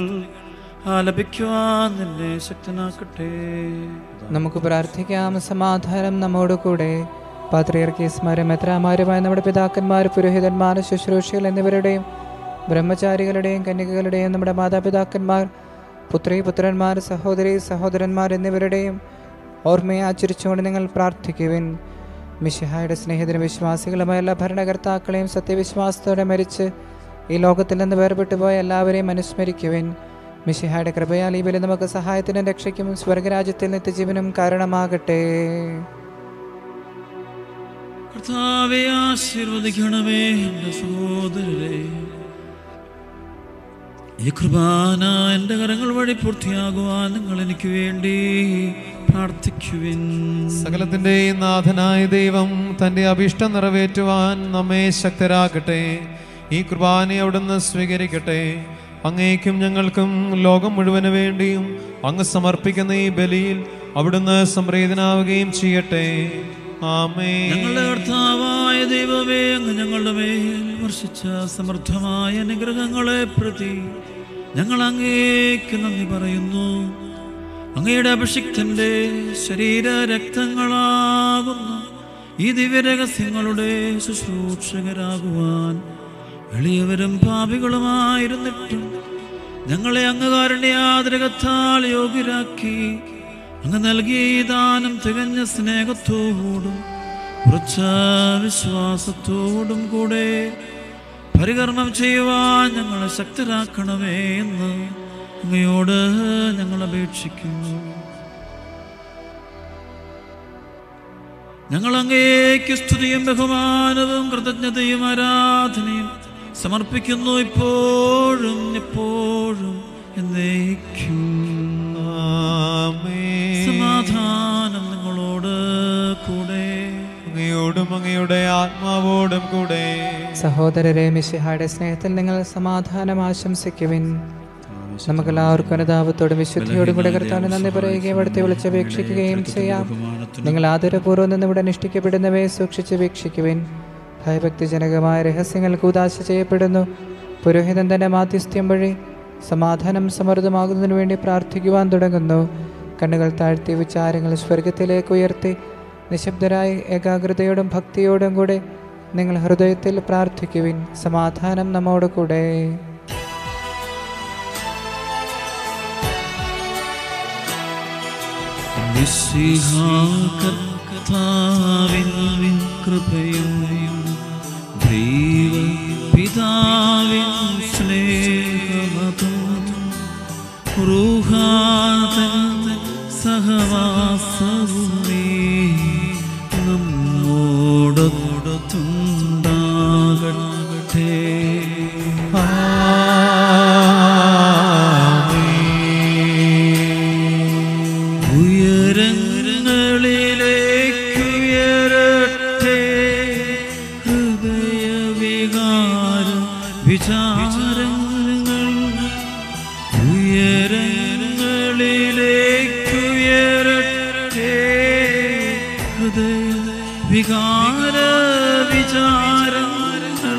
ആലപിക്കുവാൻ നിന്നെ ശക്തനാക്കട്ടെ നമുക്ക് പ്രാർത്ഥിക്കാം സമാധാനം നമ്മോട് കൂടെ പാത്രിയർക്കീസ്മാരും മെത്രാമാരുമായ നമ്മുടെ പിതാക്കന്മാർ പുരോഹിതന്മാർ ശുശ്രൂഷകൾ എന്നിവരുടെയും ബ്രഹ്മചാരികളുടെയും കന്യകകളുടെയും നമ്മുടെ മാതാപിതാക്കന്മാർ പുത്രി പുത്രന്മാർ സഹോദരി സഹോദരന്മാർ എന്നിവരുടെയും ഓർമ്മയെ ആചരിച്ചുകൊണ്ട് നിങ്ങൾ പ്രാർത്ഥിക്കുവിൻ മിഷിഹായുടെ സ്നേഹിതരും വിശ്വാസികളുമായ എല്ലാ ഭരണകർത്താക്കളെയും സത്യവിശ്വാസത്തോടെ മരിച്ച് ഈ ലോകത്തിൽ നിന്ന് വേർപെട്ടു പോയ എല്ലാവരെയും അനുസ്മരിക്കുവിൻ മിഷിഹായുടെ കൃപയാൽ ഈ ബലി നമുക്ക് സഹായത്തിനും രക്ഷയ്ക്കും സ്വർഗരാജ്യത്തിൽ നിത്യജീവനും കാരണമാകട്ടെ കർത്താവെ ആശീർവദിക്കണമേ എൻ്റെ സഹോദരരെ ഈ കൃപാന എൻ്റെ കരങ്ങൾ വഴി പൂർത്തിയാകുവാൻ നിങ്ങൾ എനിക്ക് വേണ്ടി പ്രാർത്ഥിക്കുവിൻ സകലത്തിന്റെയും നാഥനായ ദൈവം തന്റെ അഭിഷ്ടം നിറവേറ്റുവാൻ നമ്മെ ശക്തരാക്കട്ടെ ഈ കുർബാന അവിടുന്ന് സ്വീകരിക്കട്ടെ അങ്ങേക്കും ഞങ്ങൾക്കും ലോകം മുഴുവന് വേണ്ടിയും അങ്ങ് സമർപ്പിക്കുന്ന ഈ ബലിയിൽ അവിടുന്ന് സംപ്രീതനാവുകയും ചെയ്യട്ടെ ആമേ ഞങ്ങളുടെ കർത്താവായ ദൈവമേ അങ്ങ് ഞങ്ങളുടെ മേൽ വർഷിച്ച സമൃദ്ധമായ അനുഗ്രഹങ്ങളെ പ്രതി ഞങ്ങൾ അങ്ങേക്ക് നന്ദി പറയുന്നു അങ്ങയുടെ അഭിഷിക്തന്റെ ശരീര രക്തങ്ങളാകുന്ന ഈ ദിവ്യരഹസ്യങ്ങളുടെ ശുശ്രൂഷകരാകുവാൻ എളിയവരും പാപികളുമായിരുന്നിട്ടും ഞങ്ങളെ അങ്ങകാരുണ്യാതിരകത്താൽ യോഗ്യരാക്കി അങ്ങ് നൽകിയ ഈ ദാനം തികഞ്ഞ സ്നേഹത്തോടും ഉറച്ച വിശ്വാസത്തോടും കൂടെ പരികർമ്മം ചെയ്യുവാൻ ഞങ്ങളെ ശക്തരാക്കണമേ എന്ന് അങ്ങയോട് ഞങ്ങൾ അപേക്ഷിക്കുന്നു ഞങ്ങൾ അങ്ങേക്ക് സ്തുതിയും ബഹുമാനവും കൃതജ്ഞതയും ആരാധനയും സമർപ്പിക്കുന്നു ഇപ്പോഴും എപ്പോഴും എന്നേക്കും ആമേ സമാധാനം നിങ്ങളോട് കൂടെ അങ്ങയോടും അങ്ങയുടെ ആത്മാവോടും കൂടെ സഹോദരരെ മിശിഹായുടെ സ്നേഹത്തിൽ നിങ്ങൾ സമാധാനം ആശംസിക്കുവിൻ നമുക്കെല്ലാവർക്കും അനുതാപത്തോടും വിശുദ്ധിയോടും കൂടെ കർത്താവിന് നന്ദി പറയുകയും അടുത്ത് വിളിച്ചപേക്ഷിക്കുകയും ചെയ്യാം നിങ്ങൾ ആദരപൂർവ്വം നിന്ന് ഇവിടെ അനുഷ്ഠിക്കപ്പെടുന്നവയെ സൂക്ഷിച്ച് വീക്ഷിക്കുവിൻ ഭയഭക്തിജനകമായ രഹസ്യങ്ങൾ കൂതാശ ചെയ്യപ്പെടുന്നു പുരോഹിതൻ തന്റെ മാധ്യസ്ഥ്യം വഴി സമാധാനം സമൃദ്ധമാകുന്നതിനു വേണ്ടി പ്രാർത്ഥിക്കുവാൻ തുടങ്ങുന്നു കണ്ണുകൾ താഴ്ത്തി വിചാരങ്ങൾ സ്വർഗത്തിലേക്ക് ഉയർത്തി നിശബ്ദരായി ഏകാഗ്രതയോടും ഭക്തിയോടും കൂടെ നിങ്ങൾ ഹൃദയത്തിൽ പ്രാർത്ഥിക്കുവിൻ സമാധാനം നമ്മോട് കൂടെ കർത്താവിൻ കൃപയും ദൈവ പിതാവിൻ സ്നേഹമതും റൂഹാതൻ സഹവാസവും നീ നമ്മോടൊത്തുണ്ടാകട്ടെ ഉയരങ്ങളിലേക്കുയരട്ടെ ഹൃദയവികാര വിചാരങ്ങൾ ഉയരങ്ങളിലേക്കുയരട്ടെ ഹൃദയ വികാര വിചാരങ്ങൾ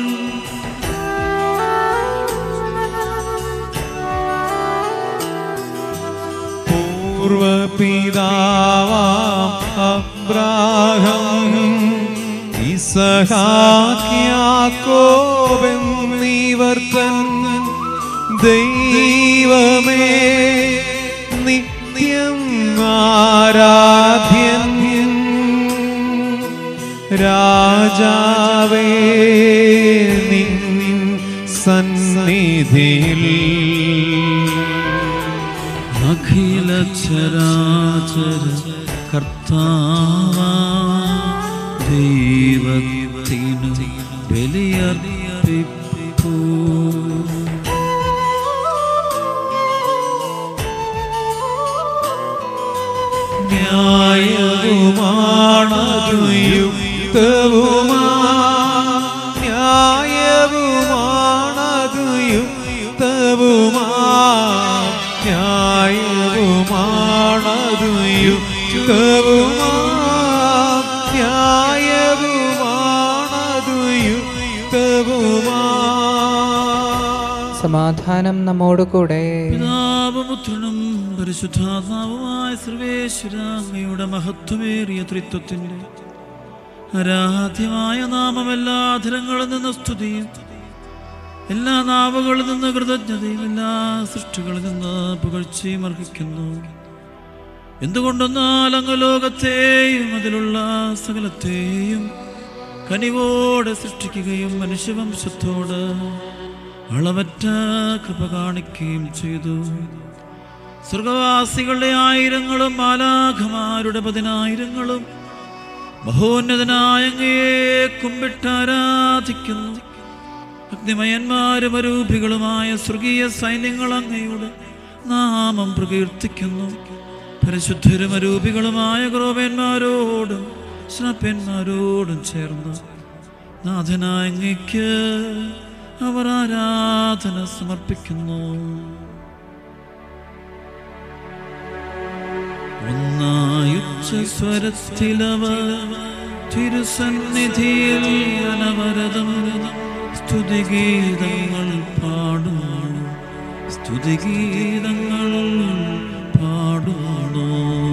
പൂർവപിതാവാം അബ്രാഹം ഇസഹാക്കിയാക്കോബെന്നീവർ തൻ ദൈവമേ നിത്യം ആരാധ്യൻ രാജാവേ നിൻ സന്നിധിയിൽ അഖില ചരാചര കർത്താവ ദൈവത്തിനു ബലിയർപ്പിപ്പൂ ന്യായവുമാണതു യുക്തവുമാ ന്യായവുമാണതു യുക്തവുമാ ന്യായവുമാണതു യുക്തവുമാ ന്യായവുമാണതു യുക്തവുമാ സമാധാനം നമ്മോട് കൂടെ പിതാവുപുത്രനും പരിശുദ്ധാത്മാവുമായ സർവേശ്വര അങ്ങയുടെ മഹത്വമേറിയ ത്രിത്വത്തിന്റെ ആരാധ്യമായ നാമം എല്ലാ അധരങ്ങളിൽ നിന്ന് സ്തുതിയും എല്ലാ നാവുകളിൽ നിന്ന് കൃതജ്ഞതയും എല്ലാ സൃഷ്ടികളിൽ നിന്ന് പുകഴ്ചയും അർഹിക്കുന്നു എന്തുകൊണ്ടെന്നാൽ അങ്ങ് ലോകത്തെയും അതിലുള്ള സകലത്തെയും കനിവോടെ സൃഷ്ടിക്കുകയും മനുഷ്യവംശത്തോട് അളവറ്റ കൃപ കാണിക്കുകയും ചെയ്തു സ്വർഗവാസികളുടെ ആയിരങ്ങളും മാലാഖമാരുടെ പതിനായിരങ്ങളും മഹോന്നതനായ അങ്ങയെ കുമ്പിട്ട് ആരാധിക്കുന്നു അഗ്നിമയന്മാരും അരൂപികളുമായ സ്വർഗീയ സൈന്യങ്ങൾ അങ്ങയുടെ നാമം പ്രകീർത്തിക്കുന്നു പരിശുദ്ധരും അരൂപികളുമായ ക്രോപന്മാരോടും ശ്രാപ്യന്മാരോടും ചേർന്ന് നാഥനായ അങ്ങയ്ക്ക് അവർ ആരാധന സമർപ്പിക്കുന്നു ഒന്നായുച്ച സ്വരത്തിലവർ തിരുസന്നിധിയിൽ അനവരതം സ്തുതിഗീതങ്ങൾ പാടുന്നു സ്തുതിഗീതങ്ങൾ പാടുന്നു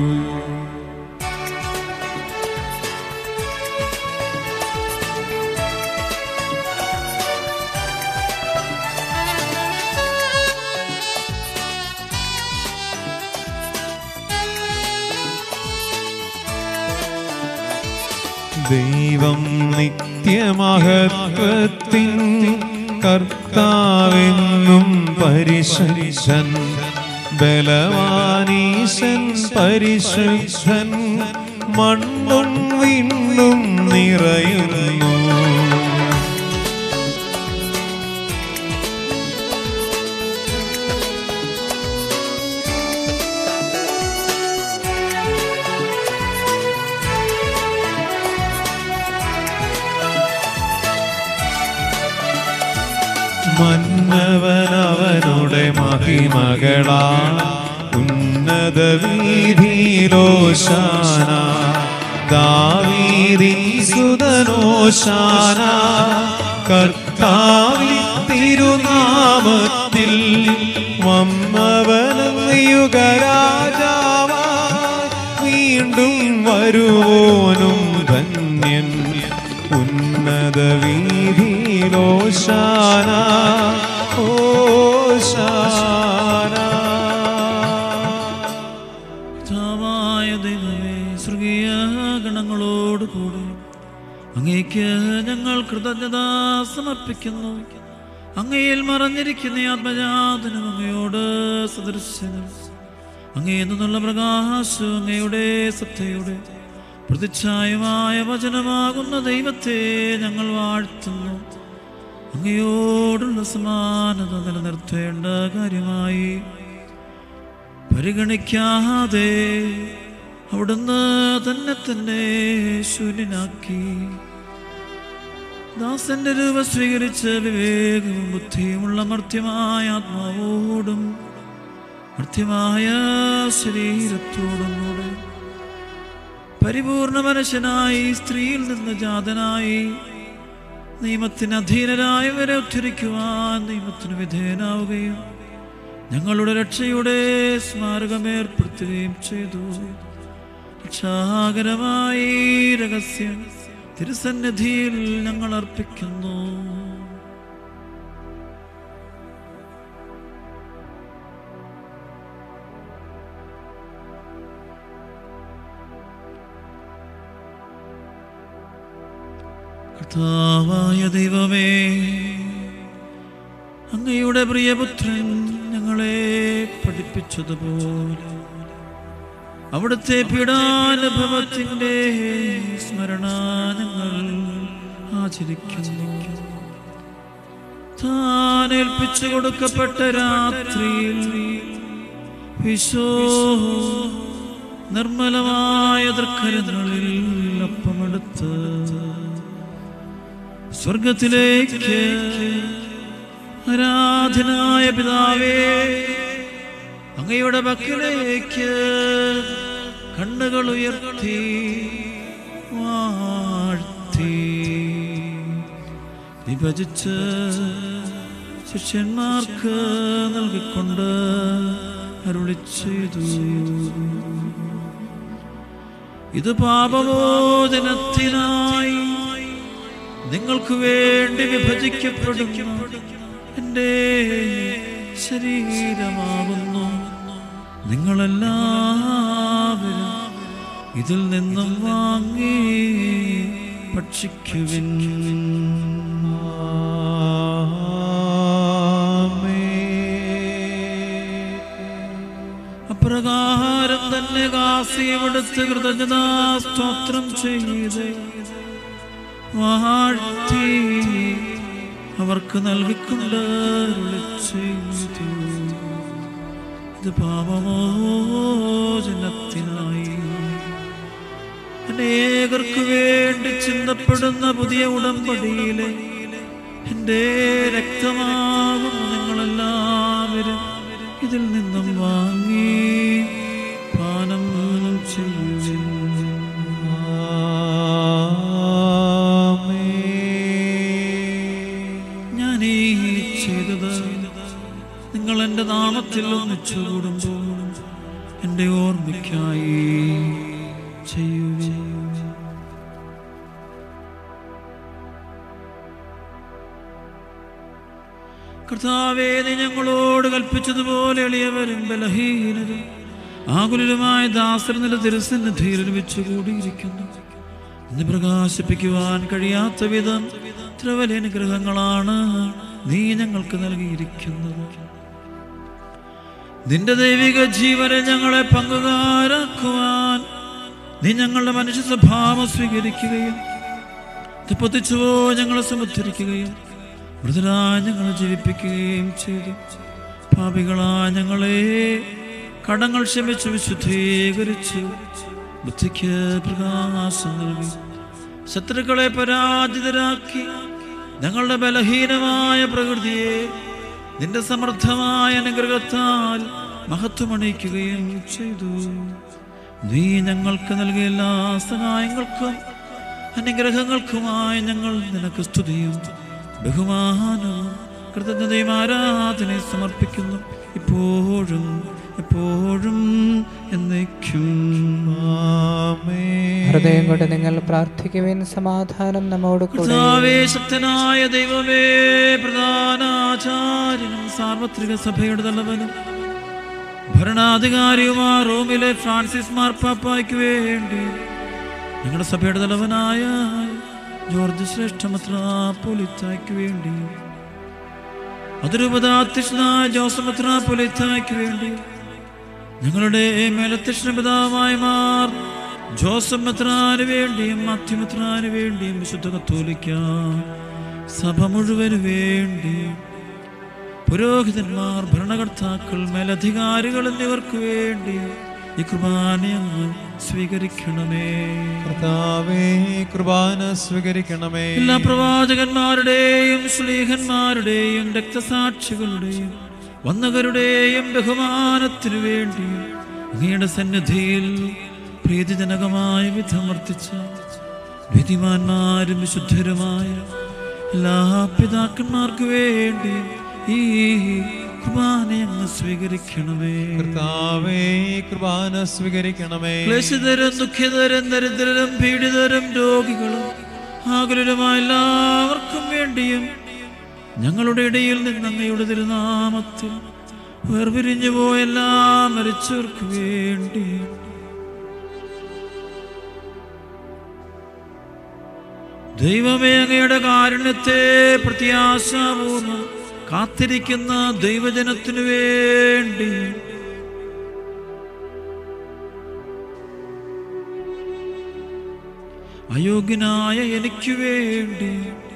ദൈവം നിത്യമഹത്വത്തിൻ കർത്താവെന്നും പരിശുദ്ധൻ ബലവാനീശൻ പരിശുദ്ധൻ മണ്ണും വിണ്ണും നിറയുന്നു മന്നവനവനുടെ മഹിമകളാ ഉന്നത വീതിയിലോശാന ദാവീതി സുതനോശാന കർത്താവി തിരുനാമത്തിൽ വന്നവനും യുഗരാജാവ വീണ്ടും വരുവോനും ധന്യൻ ഉന്നത വീതിയിലോശാന ഓശാന കർത്താവായ ദൈവമേ സ്വർഗീയ ഗണങ്ങളോട് കൂടി അങ്ങേക്ക് ഞങ്ങൾ കൃതജ്ഞത സമർപ്പിക്കുന്നു അങ്ങയിൽ മറഞ്ഞിരിക്കുന്ന ഈ ആത്മജാതനും അങ്ങയോട് സദൃശ്യനും അങ്ങയിൽ നിന്നുള്ള പ്രകാശവും അങ്ങയുടെ സത്യയുടെ പ്രതിച്ഛായമായ വചനമാകുന്ന ദൈവത്തെ ഞങ്ങൾ വാഴ്ത്തുന്നു അങ്ങയോടുള്ള സമാനത നിലനിർത്തേണ്ട കാര്യമായി പരിഗണിക്കാതെ അവിടുന്ന് തന്നെ തന്നെ ശൂന്യനാക്കി ദാസന്റെ രൂപ സ്വീകരിച്ച് വിവേകവും ബുദ്ധിയുമുള്ള മർത്യമായ ആത്മാവോടും മർത്യമായ ശരീരത്തോടും കൂടെ പരിപൂർണ മനുഷ്യനായി സ്ത്രീയിൽ നിന്ന് ജാതനായി നിയമത്തിന് അധീനരായവരെ ഉദ്ധരിക്കുവാൻ നിയമത്തിന് വിധേയനാവുകയും ഞങ്ങളുടെ രക്ഷയുടെ സ്മാരകമേർപ്പെടുത്തുകയും ചെയ്തു രക്ഷാകരമായി ഈ രഹസ്യം തിരുസന്നിധിയിൽ ഞങ്ങൾ അർപ്പിക്കുന്നു കർത്താവായ ദൈവമേ അങ്ങയുടെ പ്രിയപുത്രൻ ഞങ്ങളെ പഠിപ്പിച്ചതുപോലെ അവിടുത്തെ പീഡാനുഭവത്തിന്റെ സ്മരണ ഞങ്ങൾ ആചരിക്കുന്നു താൻ ഏൽപ്പിച്ചു കൊടുക്കപ്പെട്ട രാത്രിയിൽ വിശോ നിർമ്മലമായ ദൃക്കരങ്ങളിൽ അപ്പമെടുത്ത് സ്വർഗത്തിലേക്ക് ആരാധനായ പിതാവേ അങ്ങയുടെ പക്കലേക്ക് കണ്ണുകൾ ഉയർത്തി വാഴ്ത്തി വിഭജിച്ച് ശിഷ്യന്മാർക്ക് നൽകിക്കൊണ്ട് അരുളി ചെയ്തു ഇത് പാപമോചനത്തിനായി നിങ്ങൾക്ക് വേണ്ടി വിഭജിക്കപ്പെടുന്ന എൻ്റെ ശരീരമാകുന്നു നിങ്ങളെല്ലാവരും ഇതിൽ നിന്നും വാങ്ങി ഭക്ഷിക്കുവിൻ അപ്രകാരം തന്നെ കാസിയെടുത്ത് കൃതജ്ഞതാ സ്തോത്രം ചെയ്ത് വാഴ്ത്തി അവർക്ക് നൽകിക്കൊണ്ട് അരുളി ചെയ്തു ഇത് പാപമോചനത്തിനായി അനേകർക്ക് വേണ്ടി ചിന്തപ്പെടുന്ന പുതിയ ഉടമ്പടിയിലെ എൻ്റെ രക്തമാകും നിങ്ങളെല്ലാവരും ഇതിൽ നിന്നും വാങ്ങി പാനം ചെയ്യുവിൻ ഞാൻ ഈ ചെയ്തത് നിങ്ങൾ എൻ്റെ നാമത്തിൽ ഒന്നിച്ചു കൂടുമ്പോൾ എൻ്റെ ഓർമ്മയ്ക്കായി ചെയ്യുവിൻ കർത്താവേ നീ ഞങ്ങളോട് കൽപ്പിച്ചതുപോലെ എളിയവരും ബലഹീനരും ആകുലരുമായ ദാസർ നില തിരുസന്നിധിയിൽ വെച്ച് കൂടിയിരിക്കുന്നു ഇന്ന് പ്രകാശിപ്പിക്കുവാൻ കഴിയാത്ത വിധം ഇത്ര വലിയ അനുഗ്രഹങ്ങളാണ് നീ ഞങ്ങൾക്ക് നൽകിയിരിക്കുന്നത് നിന്റെ ദൈവിക ജീവനെ ഞങ്ങളെ പങ്കുകാരാക്കുവാൻ നീ ഞങ്ങളുടെ മനുഷ്യ സ്വഭാവം സ്വീകരിക്കുകയും ഇത് പൊതിച്ചുവോ ഞങ്ങളെ സമുദ്ധരിക്കുകയും മൃതരായ ഞങ്ങളെ ജീവിപ്പിക്കുകയും ചെയ്തു പാപികളായ ഞങ്ങളെ കടങ്ങൾ ക്ഷമിച്ച് വിശുദ്ധീകരിച്ച് ബുദ്ധിക്ക് പ്രകാശം നൽകി ശത്രുക്കളെ പരാജിതരാക്കി ഞങ്ങളുടെ ബലഹീനമായ പ്രകൃതിയെ നിന്റെ സമർത്ഥമായ അനുഗ്രഹത്താൽ മഹത്വമണിയിക്കുകയും ചെയ്തു നീ ഞങ്ങൾക്ക് നൽകിയ എല്ലാ സഹായങ്ങൾക്കും അനുഗ്രഹങ്ങൾക്കുമായി ഞങ്ങൾ നിനക്ക് സ്തുതിയും ബഹുമാനവും കൃതജ്ഞതയും ആരാധനയും സമർപ്പിക്കുന്നു ഇപ്പോഴും എപ്പോഴും എന്നേക്കും ഹൃദയം കൊണ്ട് നിങ്ങൾ പ്രാർത്ഥിക്കുവിൻ സമാധാനം നമ്മോട് കൂടെ കർത്താവേ ശക്തനായ ദൈവമേ പ്രധാനാചാര്യനും സാർവത്രിക സഭയുടെ തലവനും ഭരണാധികാരിയുമാ റോമിലെ ഫ്രാൻസിസ് മാർപ്പാപ്പായ്ക്ക് വേണ്ടി ഞങ്ങളുടെ സഭയുടെ തലവനായ ജോർജ് ശ്രേഷ്ഠ മെത്രാപ്പൊലിത്തായ്ക്ക് വേണ്ടി അതിരൂപതാധ്യക്ഷനായ ജോസഫ് മെത്രാപ്പൊലിത്തായ്ക്ക് വേണ്ടി ഞങ്ങളുടെ മേലധ്യക്ഷന പിതാവായ മാർ ജോസഫ് മെത്രാന് വേണ്ടിയും മധ്യമെത്രാന് വേണ്ടിയും വിശുദ്ധ കത്തോലിക്ക സഭ മുഴുവന് വേണ്ടി പുരോഹിതന്മാർ ഭരണകർത്താക്കൾ മേലധികാരികൾ എന്നിവർക്ക് വേണ്ടി ഈ കുർബാന അങ്ങ് സ്വീകരിക്കണമേ കർത്താവേ കൃപാന സ്വീകരിക്കണമേ എല്ലാ പ്രവാചകന്മാരുടെയും ശ്ലീഹന്മാരുടെയും രക്തസാക്ഷികളുടെയും വന്നകരുടെയും ബഹുമാനത്തിനു വേണ്ടി അങ്ങയുടെ സന്നിധിയിൽ പ്രീതിജനകമായ വിധമർത്തിച്ച വിധിമാന്മാരും വിശുദ്ധരുമായ എല്ലാ പിതാക്കന്മാർക്ക് വേണ്ടി ഈ കുർബാന അങ്ങ് സ്വീകരിക്കണമേ കർത്താവേ കൃപാന സ്വീകരിക്കണമേ ക്ലേശിതരും ദുഃഖിതരും ദരിദ്രരും പീഡിതരും രോഗികളും ആകുലരുമായ എല്ലാവർക്കും വേണ്ടിയും ഞങ്ങളുടെ ഇടയിൽ നിന്ന് അങ്ങയുടെ തിരുനാമത്തിൽ വേർപിരിഞ്ഞു പോയ എല്ലാ മരിച്ചവർക്ക് വേണ്ടി ദൈവമേ അങ്ങയുടെ കാരുണ്യത്തെ പ്രത്യാശാപൂർവം കാത്തിരിക്കുന്ന ദൈവജനത്തിനു വേണ്ടി അയോഗ്യനായ എനിക്ക് വേണ്ടി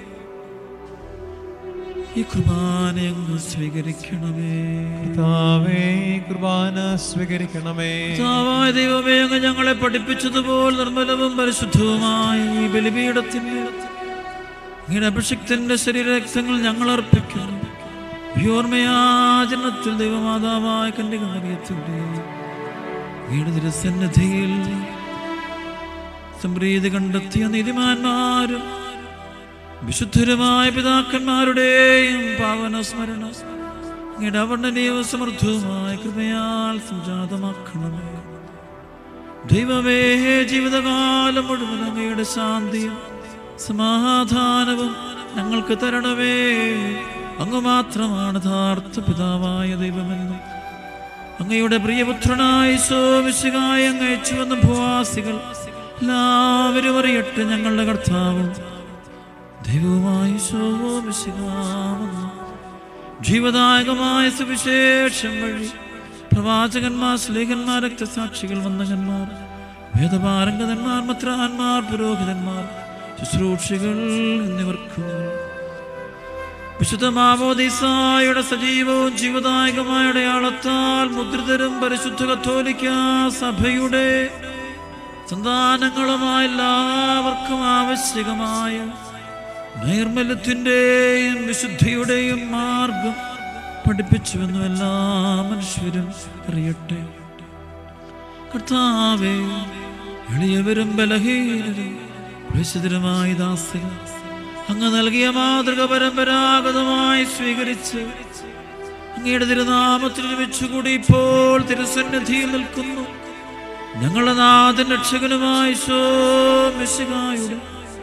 ഈ കുർബാന അങ്ങ് സ്വീകരിക്കണമേ കർത്താവേ കൃപാന സ്വീകരിക്കണമേ കർത്താവായ ദൈവമേ അങ്ങ് ഞങ്ങളെ പഠിപ്പിച്ചതുപോലെ നിർമ്മലവും പരിശുദ്ധവുമായ ഈ ബലിപീഠത്തിന്റെ അങ്ങയുടെ അഭിഷിക്തന്റെ ശരീരരക്തങ്ങൾ ഞങ്ങൾ അർപ്പിക്കുന്നു വ്യോർമയാചരണത്തിൽ ദൈവമാതാവായ കന്യകമറിയത്തിന്റെ അങ്ങയുടെ തിരുസന്നിധിയിൽ സംപ്രീതി കണ്ടെത്തിയ നീതിമാന്മാരും വിശുദ്ധരുമായ പിതാക്കന്മാരുടെയും പാവന സ്മരണ അങ്ങയുടെ അവർണ്ണനീയവും സമൃദ്ധവുമായ കൃപയാൽ സംജാതമാക്കണമേ ദൈവമേ ജീവിതകാലം മുഴുവൻ അങ്ങയുടെ ശാന്തിയും സമാധാനവും ഞങ്ങൾക്ക് തരണമേ അങ്ങ് മാത്രമാണ് യഥാർത്ഥ പിതാവായ ദൈവമെന്ന് അങ്ങയുടെ പ്രിയപുത്രനായ സോമിശികായ അങ്ങ് അയച്ചുവന്ന ഭൂവാസികൾ എല്ലാവരും അറിയട്ടെ ഞങ്ങളുടെ കർത്താവും ദൈവവുമായി സോമിശികാമെന്ന് ജീവദായകമായ സുവിശേഷം വഴി പ്രവാചകന്മാർ സ്ലേഖന്മാർ രക്തസാക്ഷികൾ വന്ദകന്മാർ വേദപാരംഗതന്മാർ മത്രാന്മാർ പുരോഹിതന്മാർ ശുശ്രൂഷികൾ എന്നിവർക്കും വിശുദ്ധ മാമോദീസായുടെ സജീവവും ജീവദായകമായ അടയാളത്താൽ മുദ്രിതരും പരിശുദ്ധ കത്തോലിക്ക സഭയുടെ സന്താനങ്ങളുമായ എല്ലാവർക്കും ആവശ്യകമായ നൈർമല്യത്തിൻ്റെയും വിശുദ്ധിയുടെയും മാർഗം പഠിപ്പിച്ചുവെന്നും എല്ലാ മനുഷ്യരും അറിയട്ടെ കർത്താവേ എളിയവരും ബലഹീനരും വിശുദ്ധരുമായ ദാസിൽ അങ്ങ് നൽകിയ മാതൃക പരമ്പരാഗതമായി സ്വീകരിച്ച് അങ്ങയുടെ തിരുനാമത്തിൽ വെച്ചുകൂടി ഇപ്പോൾ തിരുസന്നിധിയിൽ നിൽക്കുന്നു ഞങ്ങളുടെ നാഥൻ രക്ഷകനുമായ ശോമിശികായുടെ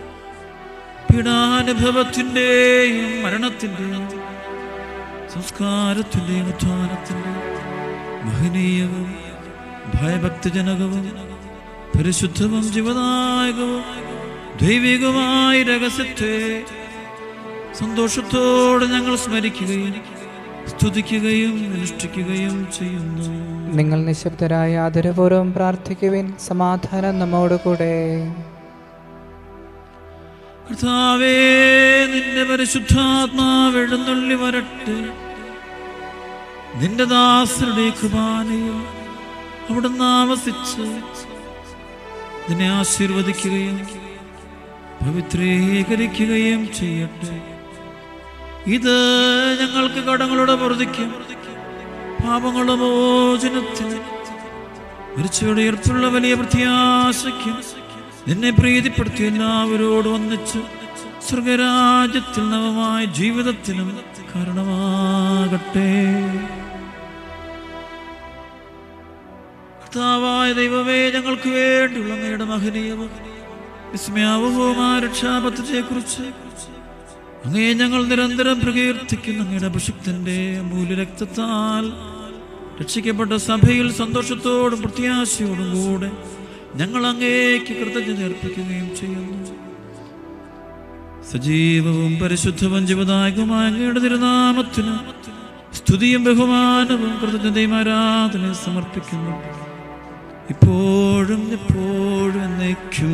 പീഡാനുഭവത്തിൻ്റെയും മരണത്തിൻ്റെയും സംസ്കാരത്തിൻ്റെയും ഉത്ഥാനത്തിൻ്റെയും മഹനീയവും ഭയഭക്തിജനകവും പരിശുദ്ധവും ജീവനായകവും ദൈവികമായ രഹസ്യത്തെ സന്തോഷത്തോടെ ഞങ്ങൾ സ്മരിക്കുകയും സ്തുതിക്കുകയും അനുഷ്ഠിക്കുകയും ചെയ്യുന്നു നിങ്ങൾ നിശബ്ദരായ ആദരപൂർവ്വം പ്രാർത്ഥിക്കുവിൻ സമാധാനം നമ്മോടുകൂടെ കർത്താവേ നിന്റെ പരിശുദ്ധാത്മാവ് എഴുന്നള്ളി വരട്ടെ നിന്റെ ദാസരുടെ കുർബാനയിൽ അവിടുന്ന് ആവസിച്ച് നിന്നെ ആശീർവദിക്കുകയും പവിത്രീകരിക്കുകയും ചെയ്യട്ടെ ഇത് ഞങ്ങൾക്ക് കടങ്ങളുടെ പൊറുതിക്കും പാപങ്ങളുടെ മോചനത്തിന് മരിച്ചവരുടെ ഉയർപ്പുള്ള വലിയ പ്രത്യാശയ്ക്കും നിന്നെ പ്രീതിപ്പെടുത്തി എല്ലാവരോടും ഒന്നിച്ച് സ്വർഗരാജ്യത്തിൽ നവമായ ജീവിതത്തിനും കാരണമാകട്ടെ കർത്താവായ ദൈവമേ ഞങ്ങൾക്ക് വേണ്ടിയുള്ള അങ്ങയുടെ മഹനീയവും വിസ്മയാവഹവുമായ രക്ഷാപദ്ധതിയെക്കുറിച്ച് അങ്ങേ ഞങ്ങൾ നിരന്തരം പ്രകീർത്തിക്കുന്ന അങ്ങയുടെ അഭിഷിക്തന്റെ മൂല്യരക്തത്താൽ രക്ഷിക്കപ്പെട്ട സഭയിൽ സന്തോഷത്തോടും പ്രത്യാശയോടും കൂടെ ഞങ്ങൾ അങ്ങേക്ക് കൃതജ്ഞത അർപ്പിക്കുകയും ചെയ്യുന്നു സജീവവും പരിശുദ്ധവും ജീവദായകവുമായ അങ്ങയുടെ തിരുനാമത്തിന് സ്തുതിയും ബഹുമാനവും കൃതജ്ഞതയും ആരാധനയും സമർപ്പിക്കുന്നു ഇപ്പോഴും എപ്പോഴും എന്നേക്കും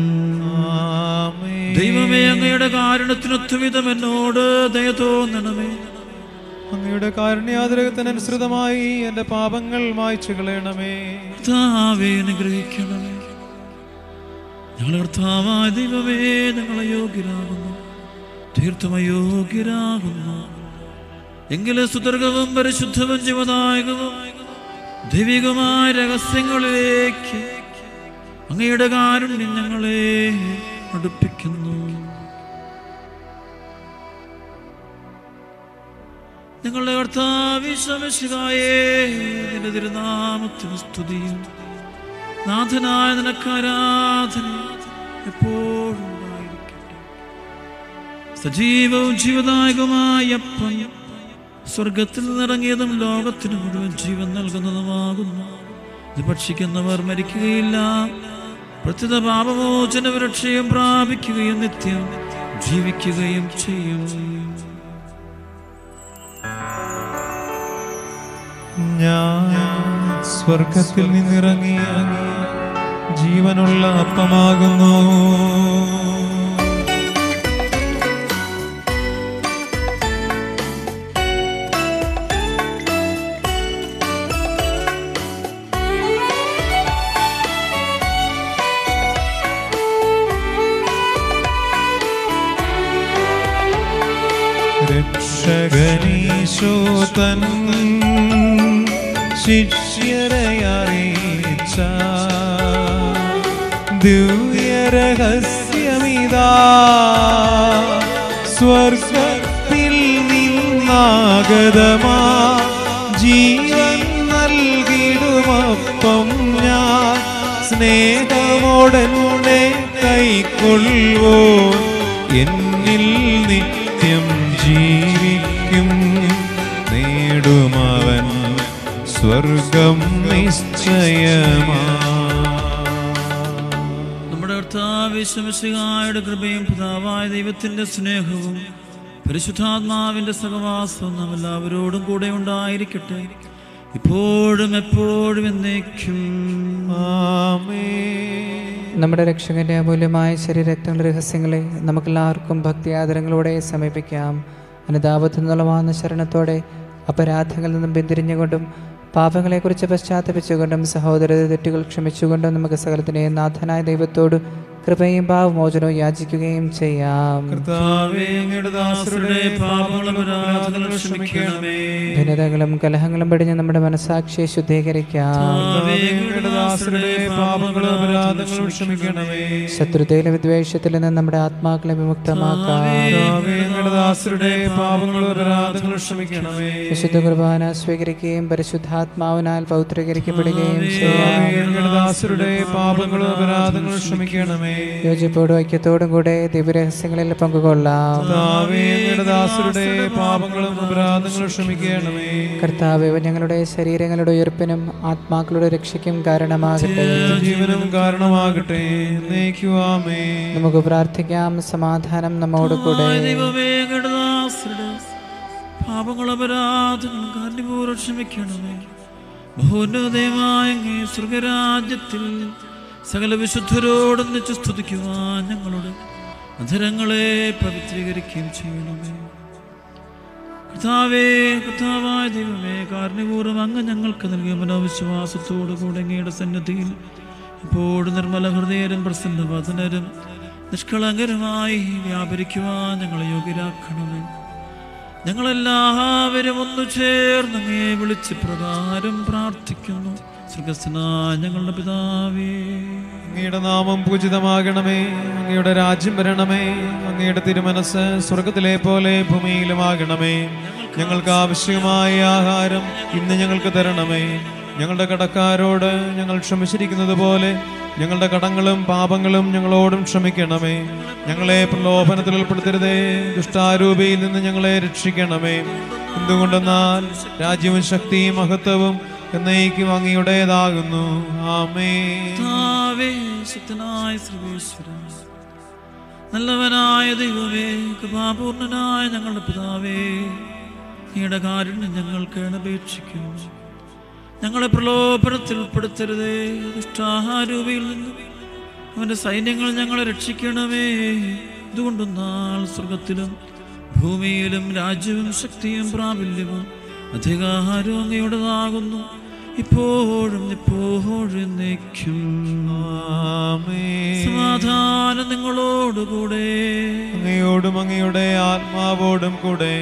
ദൈവമേ അങ്ങയുടെ കാരണത്തിനൊത്തുവിധം എന്നോട് ദയ തോന്നണമേ അങ്ങയുടെ കാരുണ്യാതിരകത്തിനനുസൃതമായി എന്റെ പാപങ്ങൾ മായ്ച്ചു കളയണമേ കർത്താവേ അനുഗ്രഹിക്കണമേ ഞങ്ങൾ കർത്താവായ ദൈവമേ ഞങ്ങൾ അയോഗ്യരാകുന്നു തീർത്തും അയോഗ്യരാകുന്നു എങ്കിലും സുദീർഘവും പരിശുദ്ധവും ജീവദായകവും ദൈവികമായ രഹസ്യങ്ങളിലേക്ക് അങ്ങയുടെ കാരുണ്യം ഞങ്ങളെ അടുപ്പിക്കുന്നു ഞങ്ങളുടെ കർത്താവിശ്വമിശികായേ നിന്റെ തിരുനാമത്തിന് സ്തുതിയും നാഥനായ നിനക്ക് ആരാധന എപ്പോഴും ഉണ്ടായിരിക്കട്ടെ സജീവവും ജീവദായകമായ അപ്പം സ്വർഗത്തിൽ നിന്നിറങ്ങിയതും ലോകത്തിന് മുഴുവൻ ജീവൻ നൽകുന്നതുമാകുന്നു ഇത് ഭക്ഷിക്കുന്നവർ മരിക്കുകയില്ല പ്രത്യുത പാപമോചന രക്ഷയും പ്രാപിക്കുകയും നിത്യം ജീവിക്കുകയും ചെയ്യും ഞാൻ സ്വർഗത്തിൽ നിന്നിറങ്ങിയ ജീവനുള്ള അപ്പമാകുന്നു രക്ഷകനീശോ തൻ ശിഷ്യരെ അറിയിച്ച ദിവ്യരഹസ്യമിതാ സ്വർഗത്തിൽ നിന്നാഗതമാ ജീവൻ നൽകിടുമപ്പം ഞാൻ സ്നേഹമോടെന്നെ കൈക്കൊള്ളുവോ എന്നിൽ നിത്യം ജീവിക്കും നേടുമവൻ സ്വർഗം നിശ്ചയമാ നമ്മുടെ കർത്താവിശ്വമിശിഹായുടെ കൃപയും പിതാവായ ദൈവത്തിന്റെ സ്നേഹവും പരിശുദ്ധാത്മാവിന്റെ സഹവാസവും നാം എല്ലാവരോടും കൂടെ ഉണ്ടായിരിക്കട്ടെ ഇപ്പോഴും എപ്പോഴും എന്നേക്കും നമ്മുടെ രക്ഷകന്റെ അമൂല്യമായ ശരീരരക്തങ്ങളുടെ രഹസ്യങ്ങളെ നമുക്കെല്ലാവർക്കും ഭക്തി ആദരങ്ങളോടെ സമീപിക്കാം അനുതാപത്തിൽ നിന്നുള്ളവാന്ന ശരണത്തോടെ അപരാധങ്ങളിൽ നിന്നും പിന്തിരിഞ്ഞുകൊണ്ടും പാപങ്ങളെക്കുറിച്ച് പശ്ചാത്തപിച്ചുകൊണ്ടും സഹോദര തെറ്റുകൾ ക്ഷമിച്ചുകൊണ്ടും നമുക്ക് സകലത്തിനെ നാഥനായ ദൈവത്തോട് കൃപയും പാവമോചനവും യാചിക്കുകയും ചെയ്യാം കർത്താവേ അങ്ങയുടെ ദാസരുടെ പാപങ്ങളും അപരാധങ്ങളും ക്ഷമിക്കണമേ ഭിന്നതകളും കലഹങ്ങളും പടിഞ്ഞ് നമ്മുടെ മനസാക്ഷിയെ ശുദ്ധീകരിക്കാം കർത്താവേ അങ്ങയുടെ ദാസരുടെ പാപങ്ങളും അപരാധങ്ങളും ക്ഷമിക്കണമേ ശത്രുതയിലും വിദ്വേഷത്തിൽ നിന്ന് നമ്മുടെ ആത്മാക്കളെ വിമുക്തമാക്കാം കർത്താവേ അങ്ങയുടെ ദാസരുടെ പാപങ്ങളും അപരാധങ്ങളും ക്ഷമിക്കണമേ വിശുദ്ധ കുർബാന സ്വീകരിക്കുകയും പരിശുദ്ധാത്മാവിനാൽ പൗത്രീകരിക്കപ്പെടുകയും ചെയ്യാം കർത്താവേ അങ്ങയുടെ ദാസരുടെ പാപങ്ങളും അപരാധങ്ങളും ക്ഷമിക്കണമേ യോജിപ്പോടും ഐക്യത്തോടും കൂടെ ദിവ്യരഹസ്യങ്ങളിൽ പങ്കുകൊള്ളാം കർത്താവേ അങ്ങയുടെ ദാസരുടെ പാപങ്ങളും അപരാധങ്ങളും ക്ഷമിക്കണമേ കർത്താവ് ഇവ ഞങ്ങളുടെ ശരീരങ്ങളുടെ ഉയർപ്പിനും ആത്മാക്കളുടെ രക്ഷയ്ക്കും കാരണമാകട്ടെ ജീവനും കാരണമാകട്ടെ എന്നേക്കുവാമേ നമുക്ക് പ്രാർത്ഥിക്കാം സമാധാനം നമ്മോട് കൂടെ ദൈവമേ അങ്ങയുടെ ദാസരുടെ പാപങ്ങളും അപരാധങ്ങളും കാരണപൂർവ്വം ക്ഷമിക്കണമേ ബഹുന്നതമായ അങ്ങേ സ്വർഗരാജ്യത്തിൽ സകല വിശുദ്ധരോടൊന്നിച്ച് സ്തുതിക്കുവാൻ ഞങ്ങളുടെ അധരങ്ങളെ പവിത്രീകരിക്കുകയും ചെയ്യണമേ കർത്താവേ കർത്താവായ ദൈവമേ കാരണപൂർവ്വം അങ്ങ് ഞങ്ങൾക്ക് നൽകിയ മനോവിശ്വാസത്തോടു കൂടെ അങ്ങയുടെ സന്നിധിയിൽ ഇപ്പോഴും നിർമ്മല ഹൃദയരും പ്രസന്നവദനരും നിഷ്കളങ്കരുമായി വ്യാപരിക്കുവാൻ ഞങ്ങളെ യോഗ്യരാക്കണമേ ഞങ്ങളെല്ലാവരും ഒന്നു ചേർന്ന് അങ്ങേ വിളിച്ച് പ്രകാരം പ്രാർത്ഥിക്കുന്നു സ്വർഗസ്നായ ഞങ്ങളുടെ പിതാവേ അങ്ങയുടെ നാമം പൂജിതമാകണമേ അങ്ങയുടെ രാജ്യം വരണമേ അങ്ങയുടെ തിരുമനസ് സ്വർഗത്തിലെ പോലെ ഭൂമിയിലുമാകണമേ ഞങ്ങൾക്ക് ആവശ്യമായ ആഹാരം ഇന്ന് ഞങ്ങൾക്ക് തരണമേ ഞങ്ങളുടെ കടക്കാരോട് ഞങ്ങൾ ക്ഷമിച്ചിരിക്കുന്നത് പോലെ ഞങ്ങളുടെ കടങ്ങളും പാപങ്ങളും ഞങ്ങളോടും ക്ഷമിക്കണമേ ഞങ്ങളെ പ്രലോഭനത്തിൽ ഉൾപ്പെടുത്തരുതേ ദുഷ്ടാരൂപിയിൽ നിന്ന് ഞങ്ങളെ രക്ഷിക്കണമേ എന്തുകൊണ്ടെന്നാൽ രാജ്യവും ശക്തിയും മഹത്വവും എന്നേക്കും അങ്ങയുടേതാകുന്നു ആമേ പിതാവേ, ശക്തനായ സർവേശ്വര നല്ലവനായ ദൈവമേ കൃപാപൂർണനായ ഞങ്ങളുടെ പിതാവേ നീയുടെ കാരുണ്യം ഞങ്ങൾക്ക് അപേക്ഷിക്കുന്നു ഞങ്ങളെ പ്രലോഭനത്തിൽ ഉൾപ്പെടുത്തരുതേ ദുഷ്ടാഹാരൂപിയിൽ നിന്നും അവന്റെ സൈന്യങ്ങൾ ഞങ്ങളെ രക്ഷിക്കണമേ ഇതുകൊണ്ടൊന്നാൽ സ്വർഗത്തിലും ഭൂമിയിലും രാജ്യവും ശക്തിയും പ്രാബല്യവും അധികാരവും അങ്ങയുടേതാകുന്നു ഇപ്പോഴും എപ്പോഴും എന്നേക്കും ആമേൻ. സമാധാനം നിങ്ങളോടുകൂടെ അങ്ങയോടും അങ്ങയുടെ ആത്മാവോടും കൂടെ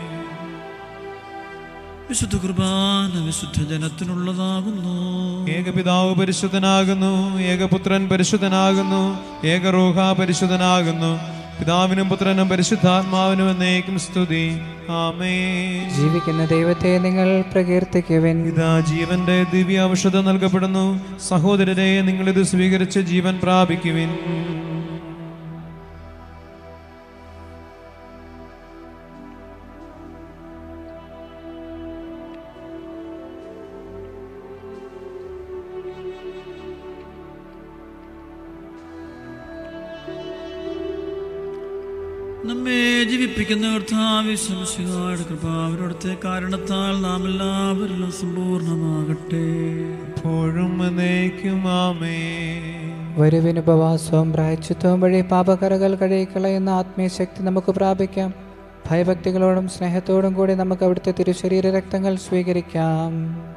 വിശുദ്ധ കുർബാന വിശുദ്ധ ജനത്തിനുള്ളതാകുന്നു ഏകപിതാവ് പരിശുദ്ധനാകുന്നു ഏകപുത്രൻ പരിശുദ്ധനാകുന്നു ഏകറൂഹ പരിശുദ്ധനാകുന്നു പിതാവിനും പുത്രനും പരിശുദ്ധാത്മാവിനും എന്നേക്കും സ്തുതി ആമേ ജീവിക്കുന്ന ദൈവത്തെ നിങ്ങൾ പ്രകീർത്തിക്കുവിൻ ഇതാ ജീവന്റെ ദിവ്യ ഔഷധം നൽകപ്പെടുന്നു സഹോദരരെ നിങ്ങൾ ഇത് സ്വീകരിച്ച് ജീവൻ പ്രാപിക്കുവിൻ നമ്മെ ജീവിപ്പിക്കുന്ന കർത്താവിശ്വസിഹാട് കൃപ അവരുടെ കാരണത്താൽ നാം എല്ലാവരിലും സമ്പൂർണ്ണമാകട്ടെ എപ്പോഴും എന്നേക്കും ആമേ വരുവിൻ ഉപവാസവും പ്രായച്ചിത്വവും വഴി പാപകറകൾ കഴുകിക്കളയുന്ന ആത്മീയശക്തി നമുക്ക് പ്രാപിക്കാം ഭയഭക്തികളോടും സ്നേഹത്തോടും കൂടി നമുക്ക് അവിടുത്തെ തിരുശരീര രക്തങ്ങൾ സ്വീകരിക്കാം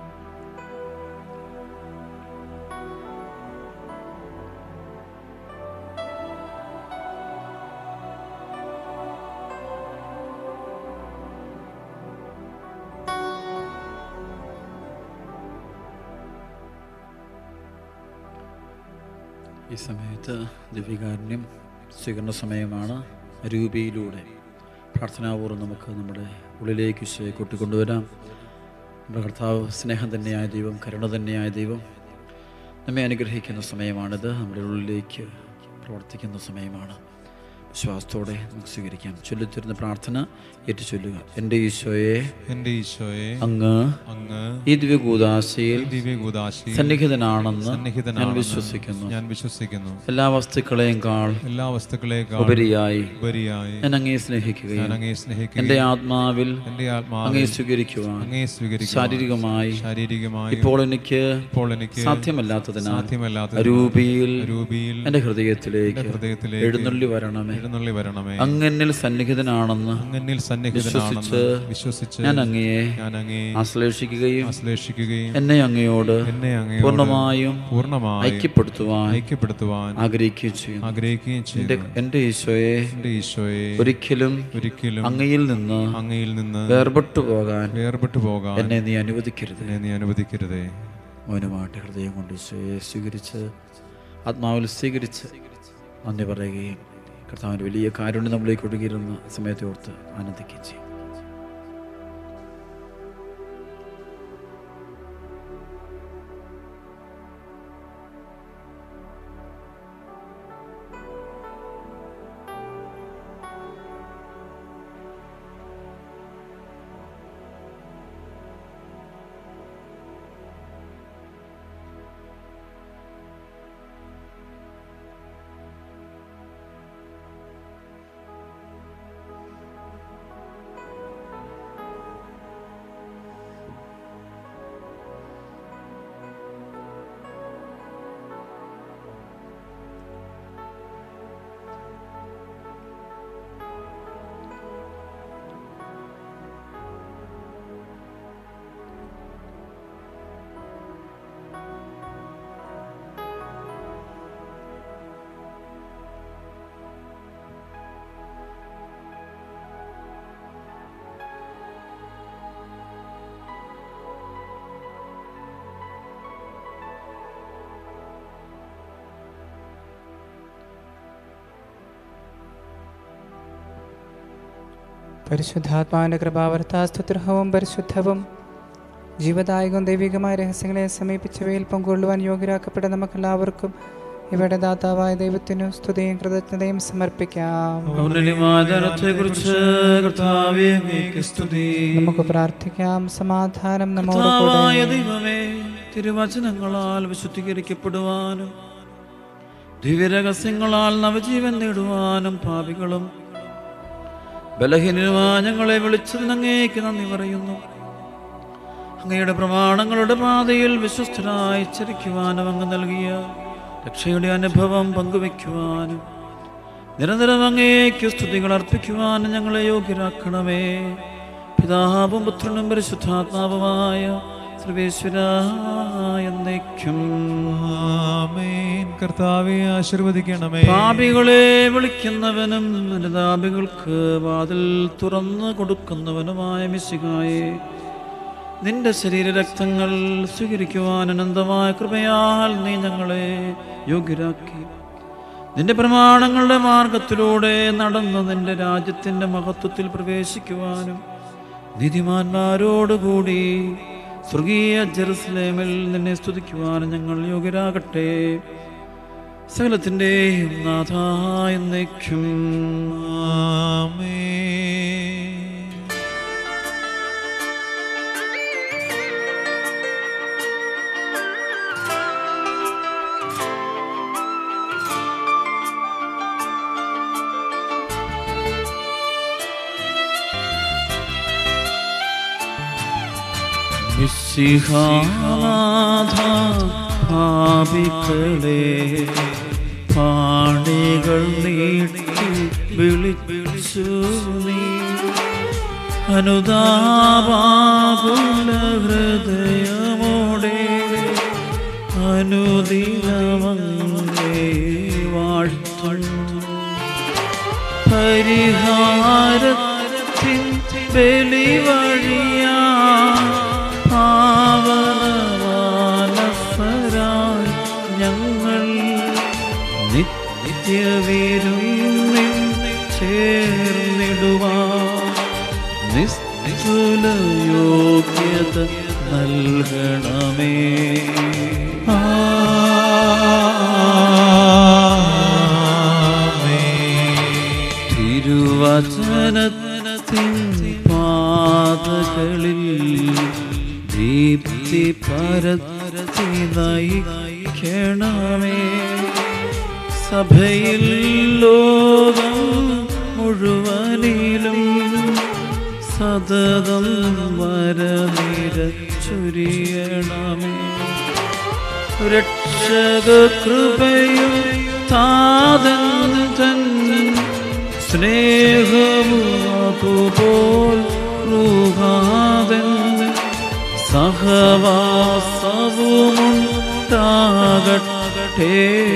ഈ സമയത്ത് ദിവ്യകാരുണ്യം സ്വീകരണ സമയമാണ് രൂപയിലൂടെ പ്രാർത്ഥനാപൂർവ്വം നമുക്ക് നമ്മുടെ ഉള്ളിലേക്ക് ഈശോയെ കൂട്ടിക്കൊണ്ടുവരാം നമ്മുടെ കർത്താവ് സ്നേഹം തന്നെയായ ദൈവം കരുണ തന്നെയായ ദൈവം നമ്മെ അനുഗ്രഹിക്കുന്ന സമയമാണിത് നമ്മുടെ ഉള്ളിലേക്ക് പ്രവർത്തിക്കുന്ന സമയമാണ് വിശ്വാസത്തോടെ നമുക്ക് സ്വീകരിക്കാം ചൊല്ലിത്തരുന്ന പ്രാർത്ഥന ഏറ്റു ചൊല്ലുക എൻ്റെ ഈശോയെ എന്റെ ഈശോയെ അങ്ങ് അങ്ങ് ഈ ദിവ്യകൂദാശയിൽ ദിവ്യകൂദാശി സന്നിഹിതനാണെന്ന് ഞാൻ സന്നിഹിതനാണെന്ന് വിശ്വസിക്കുന്നു ഞാൻ വിശ്വസിക്കുന്നു എല്ലാ വസ്തുക്കളെയും കാൾ എല്ലാ വസ്തുക്കളെക്കാൾ ഉപരിയായി ഉപരിയായി ഞാൻ അങ്ങേ സ്നേഹിക്കുകയും ഞാൻ അങ്ങേ സ്നേഹിക്കുകയും എൻ്റെ ആത്മാവിൽ എന്റെ ആത്മാവ് അങ്ങേ സ്വീകരിക്കുവാൻ അങ്ങേ സ്വീകരിക്കും ശാരീരികമായി ശാരീരികമായി ഇപ്പോൾ എനിക്ക് ഇപ്പോൾ എനിക്ക് സാധ്യമല്ലാത്തതിനാൽ സാധ്യമല്ലാത്ത രൂപിയിൽ രൂപിയിൽ എൻ്റെ ഹൃദയത്തിലേക്ക് ഹൃദയത്തിലേക്ക് എഴുന്നള്ളി വരണമേ എഴുന്നള്ളി വരണമേ അങ്ങനിൽ സന്നിഹിതനാണെന്ന് അങ്ങനിൽ സന്നിഹിതനാണെന്ന് വിശ്വസിച്ച് ഞാൻ അങ്ങയെ ഞാൻ അങ്ങേ ആശ്ലേഷിക്കുകയും ആശ്ലേഷിക്കുകയും എന്നെ അങ്ങയോട് എന്നെ അങ്ങയോട് പൂർണ്ണമായും പൂർണ്ണമായി ഐക്യപ്പെടുത്തുവാൻ ഐക്യപ്പെടുത്തുവാൻ ആഗ്രഹിക്കുകയും ചെയ്യുന്നു ആഗ്രഹിക്കുകയും ചെയ്തു എൻ്റെ ഈശോയെ എന്റെ ഈശോയെ ഒരിക്കലും ഒരിക്കലും അങ്ങയിൽ നിന്ന് അങ്ങയിൽ നിന്ന് വേർപെട്ടു പോകാൻ വേർപെട്ടു പോകാൻ എന്നെ നീ അനുവദിക്കരുത് എന്നെ നീ അനുവദിക്കരുതേ മൗനമായിട്ട് ഹൃദയം കൊണ്ട് ഈശോയെ സ്വീകരിച്ച് ആത്മാവിൽ സ്വീകരിച്ച് നന്ദി പറയുകയും കർത്താവിൻ്റെ വലിയ കാരുണ്യം നമ്മളിലേക്ക് ഒഴുകിയിരുന്ന സമയത്തെ ഓർത്ത് ആനന്ദിക്കുകയും ചെയ്യും പരിശുദ്ധാത്മാവിന്റെ കൃപാവർത്താസ്തുത്രഹവും പരിശുദ്ധവും ജീവദായകവും ദൈവികമായ രഹസ്യങ്ങളെ സമീപിച്ചവയിൽ പങ്കുകൊള്ളുവാൻ യോഗ്യരാക്കപ്പെട്ട നമുക്കെല്ലാവർക്കും ഇവിടെ ദാതാവായ ദൈവത്തിനു സ്തുതിയും കൃതജ്ഞതയും സമർപ്പിക്കാം കുറിച്ച് കർത്താവേ അങ്ങേക്ക് സ്തുതി നമുക്ക് പ്രാർത്ഥിക്കാം സമാധാനം നമ്മോട് കർത്താവായ കൂടെ ദൈവമേ തിരുവചനങ്ങളാൽ വിശുദ്ധീകരിക്കപ്പെടുവാനും ദിവ്യരഹസ്യങ്ങളാൽ നവജീവൻ നേടുവാനും ഭാവികളും ബലഹീനരുമായ ഞങ്ങളെ വിളിച്ചതിന് അങ്ങേക്ക് നന്ദി പറയുന്നു അങ്ങയുടെ പ്രമാണങ്ങളുടെ പാതയിൽ വിശ്വസ്തരായി ചരിക്കുവാനും അങ്ങ് നൽകിയ രക്ഷയുടെ അനുഭവം പങ്കുവയ്ക്കുവാനും നിരന്തരം അങ്ങേക്ക് സ്തുതികൾ അർപ്പിക്കുവാനും ഞങ്ങളെ യോഗ്യരാക്കണമേ പിതാവും പുത്രനും പരിശുദ്ധാത്മാവുമായ സർവേശ്വരായ എന്നേക്കും ആമേൻ കർത്താവെ ആശീർവദിക്കണമേ പാപികളെ വിളിക്കുന്നവനും അനുതാപികൾക്ക് വാതിൽ തുറന്നു കൊടുക്കുന്നവനുമായ മിശികായെ നിന്റെ ശരീരരക്തങ്ങൾ സ്വീകരിക്കുവാൻ അനന്തമായ കൃപയാൽ നീ ഞങ്ങളെ യോഗ്യരാക്കി നിന്റെ പ്രമാണങ്ങളുടെ മാർഗത്തിലൂടെ നടന്ന് നിന്റെ രാജ്യത്തിന്റെ മഹത്വത്തിൽ പ്രവേശിക്കുവാനും നീതിമാന്മാരോടുകൂടി സ്വർഗീയ ജെറുസലേമിൽ നിന്നെ സ്തുതിക്കുവാനും ഞങ്ങൾ യോഗ്യരാകട്ടെ സകലത്തിൻ്റെയും നാഥായ എന്നേക്കും ആമേൻ മിശിഹാനാഥ ഭാവികളെ പാണികൾ നീട്ടി വിളിച്ചു നീ അനുതാപാകുല ഹൃദയമോടെ അനുദിനമങ്ങേ വാഴ്ത്തുന്നു പരിഹാരത്തിൻ ബലി വഴിയാ പാവനവാനസരായി ഞങ്ങൾ നിത്യവിരുന്നിൽ ചേർന്നിടുവാ നിസ്തുല യോഗ്യത നൽകണമേ തിരുവചനത്തിൻ പാതകളിൽ ദീപ്തി പരത്തി നയിക്കണമേ സഭയിൽ ലോകം മുഴുവനിലും സതതം വരനിര ചൊരിയണമേ രക്ഷക കൃപയും താതൻ തൻ സ്നേഹമുപോൽ റുഹാതൻ സഹവാസവുമുണ്ടാകട്ടെ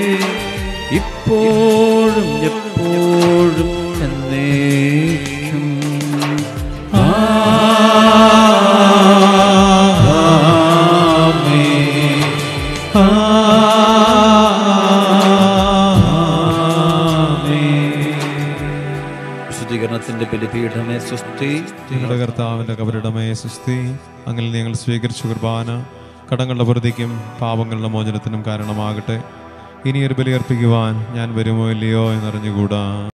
ഇപ്പോഴും എപ്പോഴും എന്നേക്കും വിശുദ്ധീകരണത്തിന്റെ ബലിപീഠമേ സ്വസ്തി ഞങ്ങളുടെ കർത്താവിന്റെ കബരിടമേ സുസ്തി അങ്ങനെ ഞങ്ങൾ സ്വീകരിച്ച കുർബാന കടങ്ങളുടെ പ്രതിക്കും പാപങ്ങളുടെ മോചനത്തിനും കാരണമാകട്ടെ ഇനി ഒരു ബലി അർപ്പിക്കുവാൻ ഞാൻ വരുമോ ഇല്ലയോ എന്നറിഞ്ഞുകൂടാ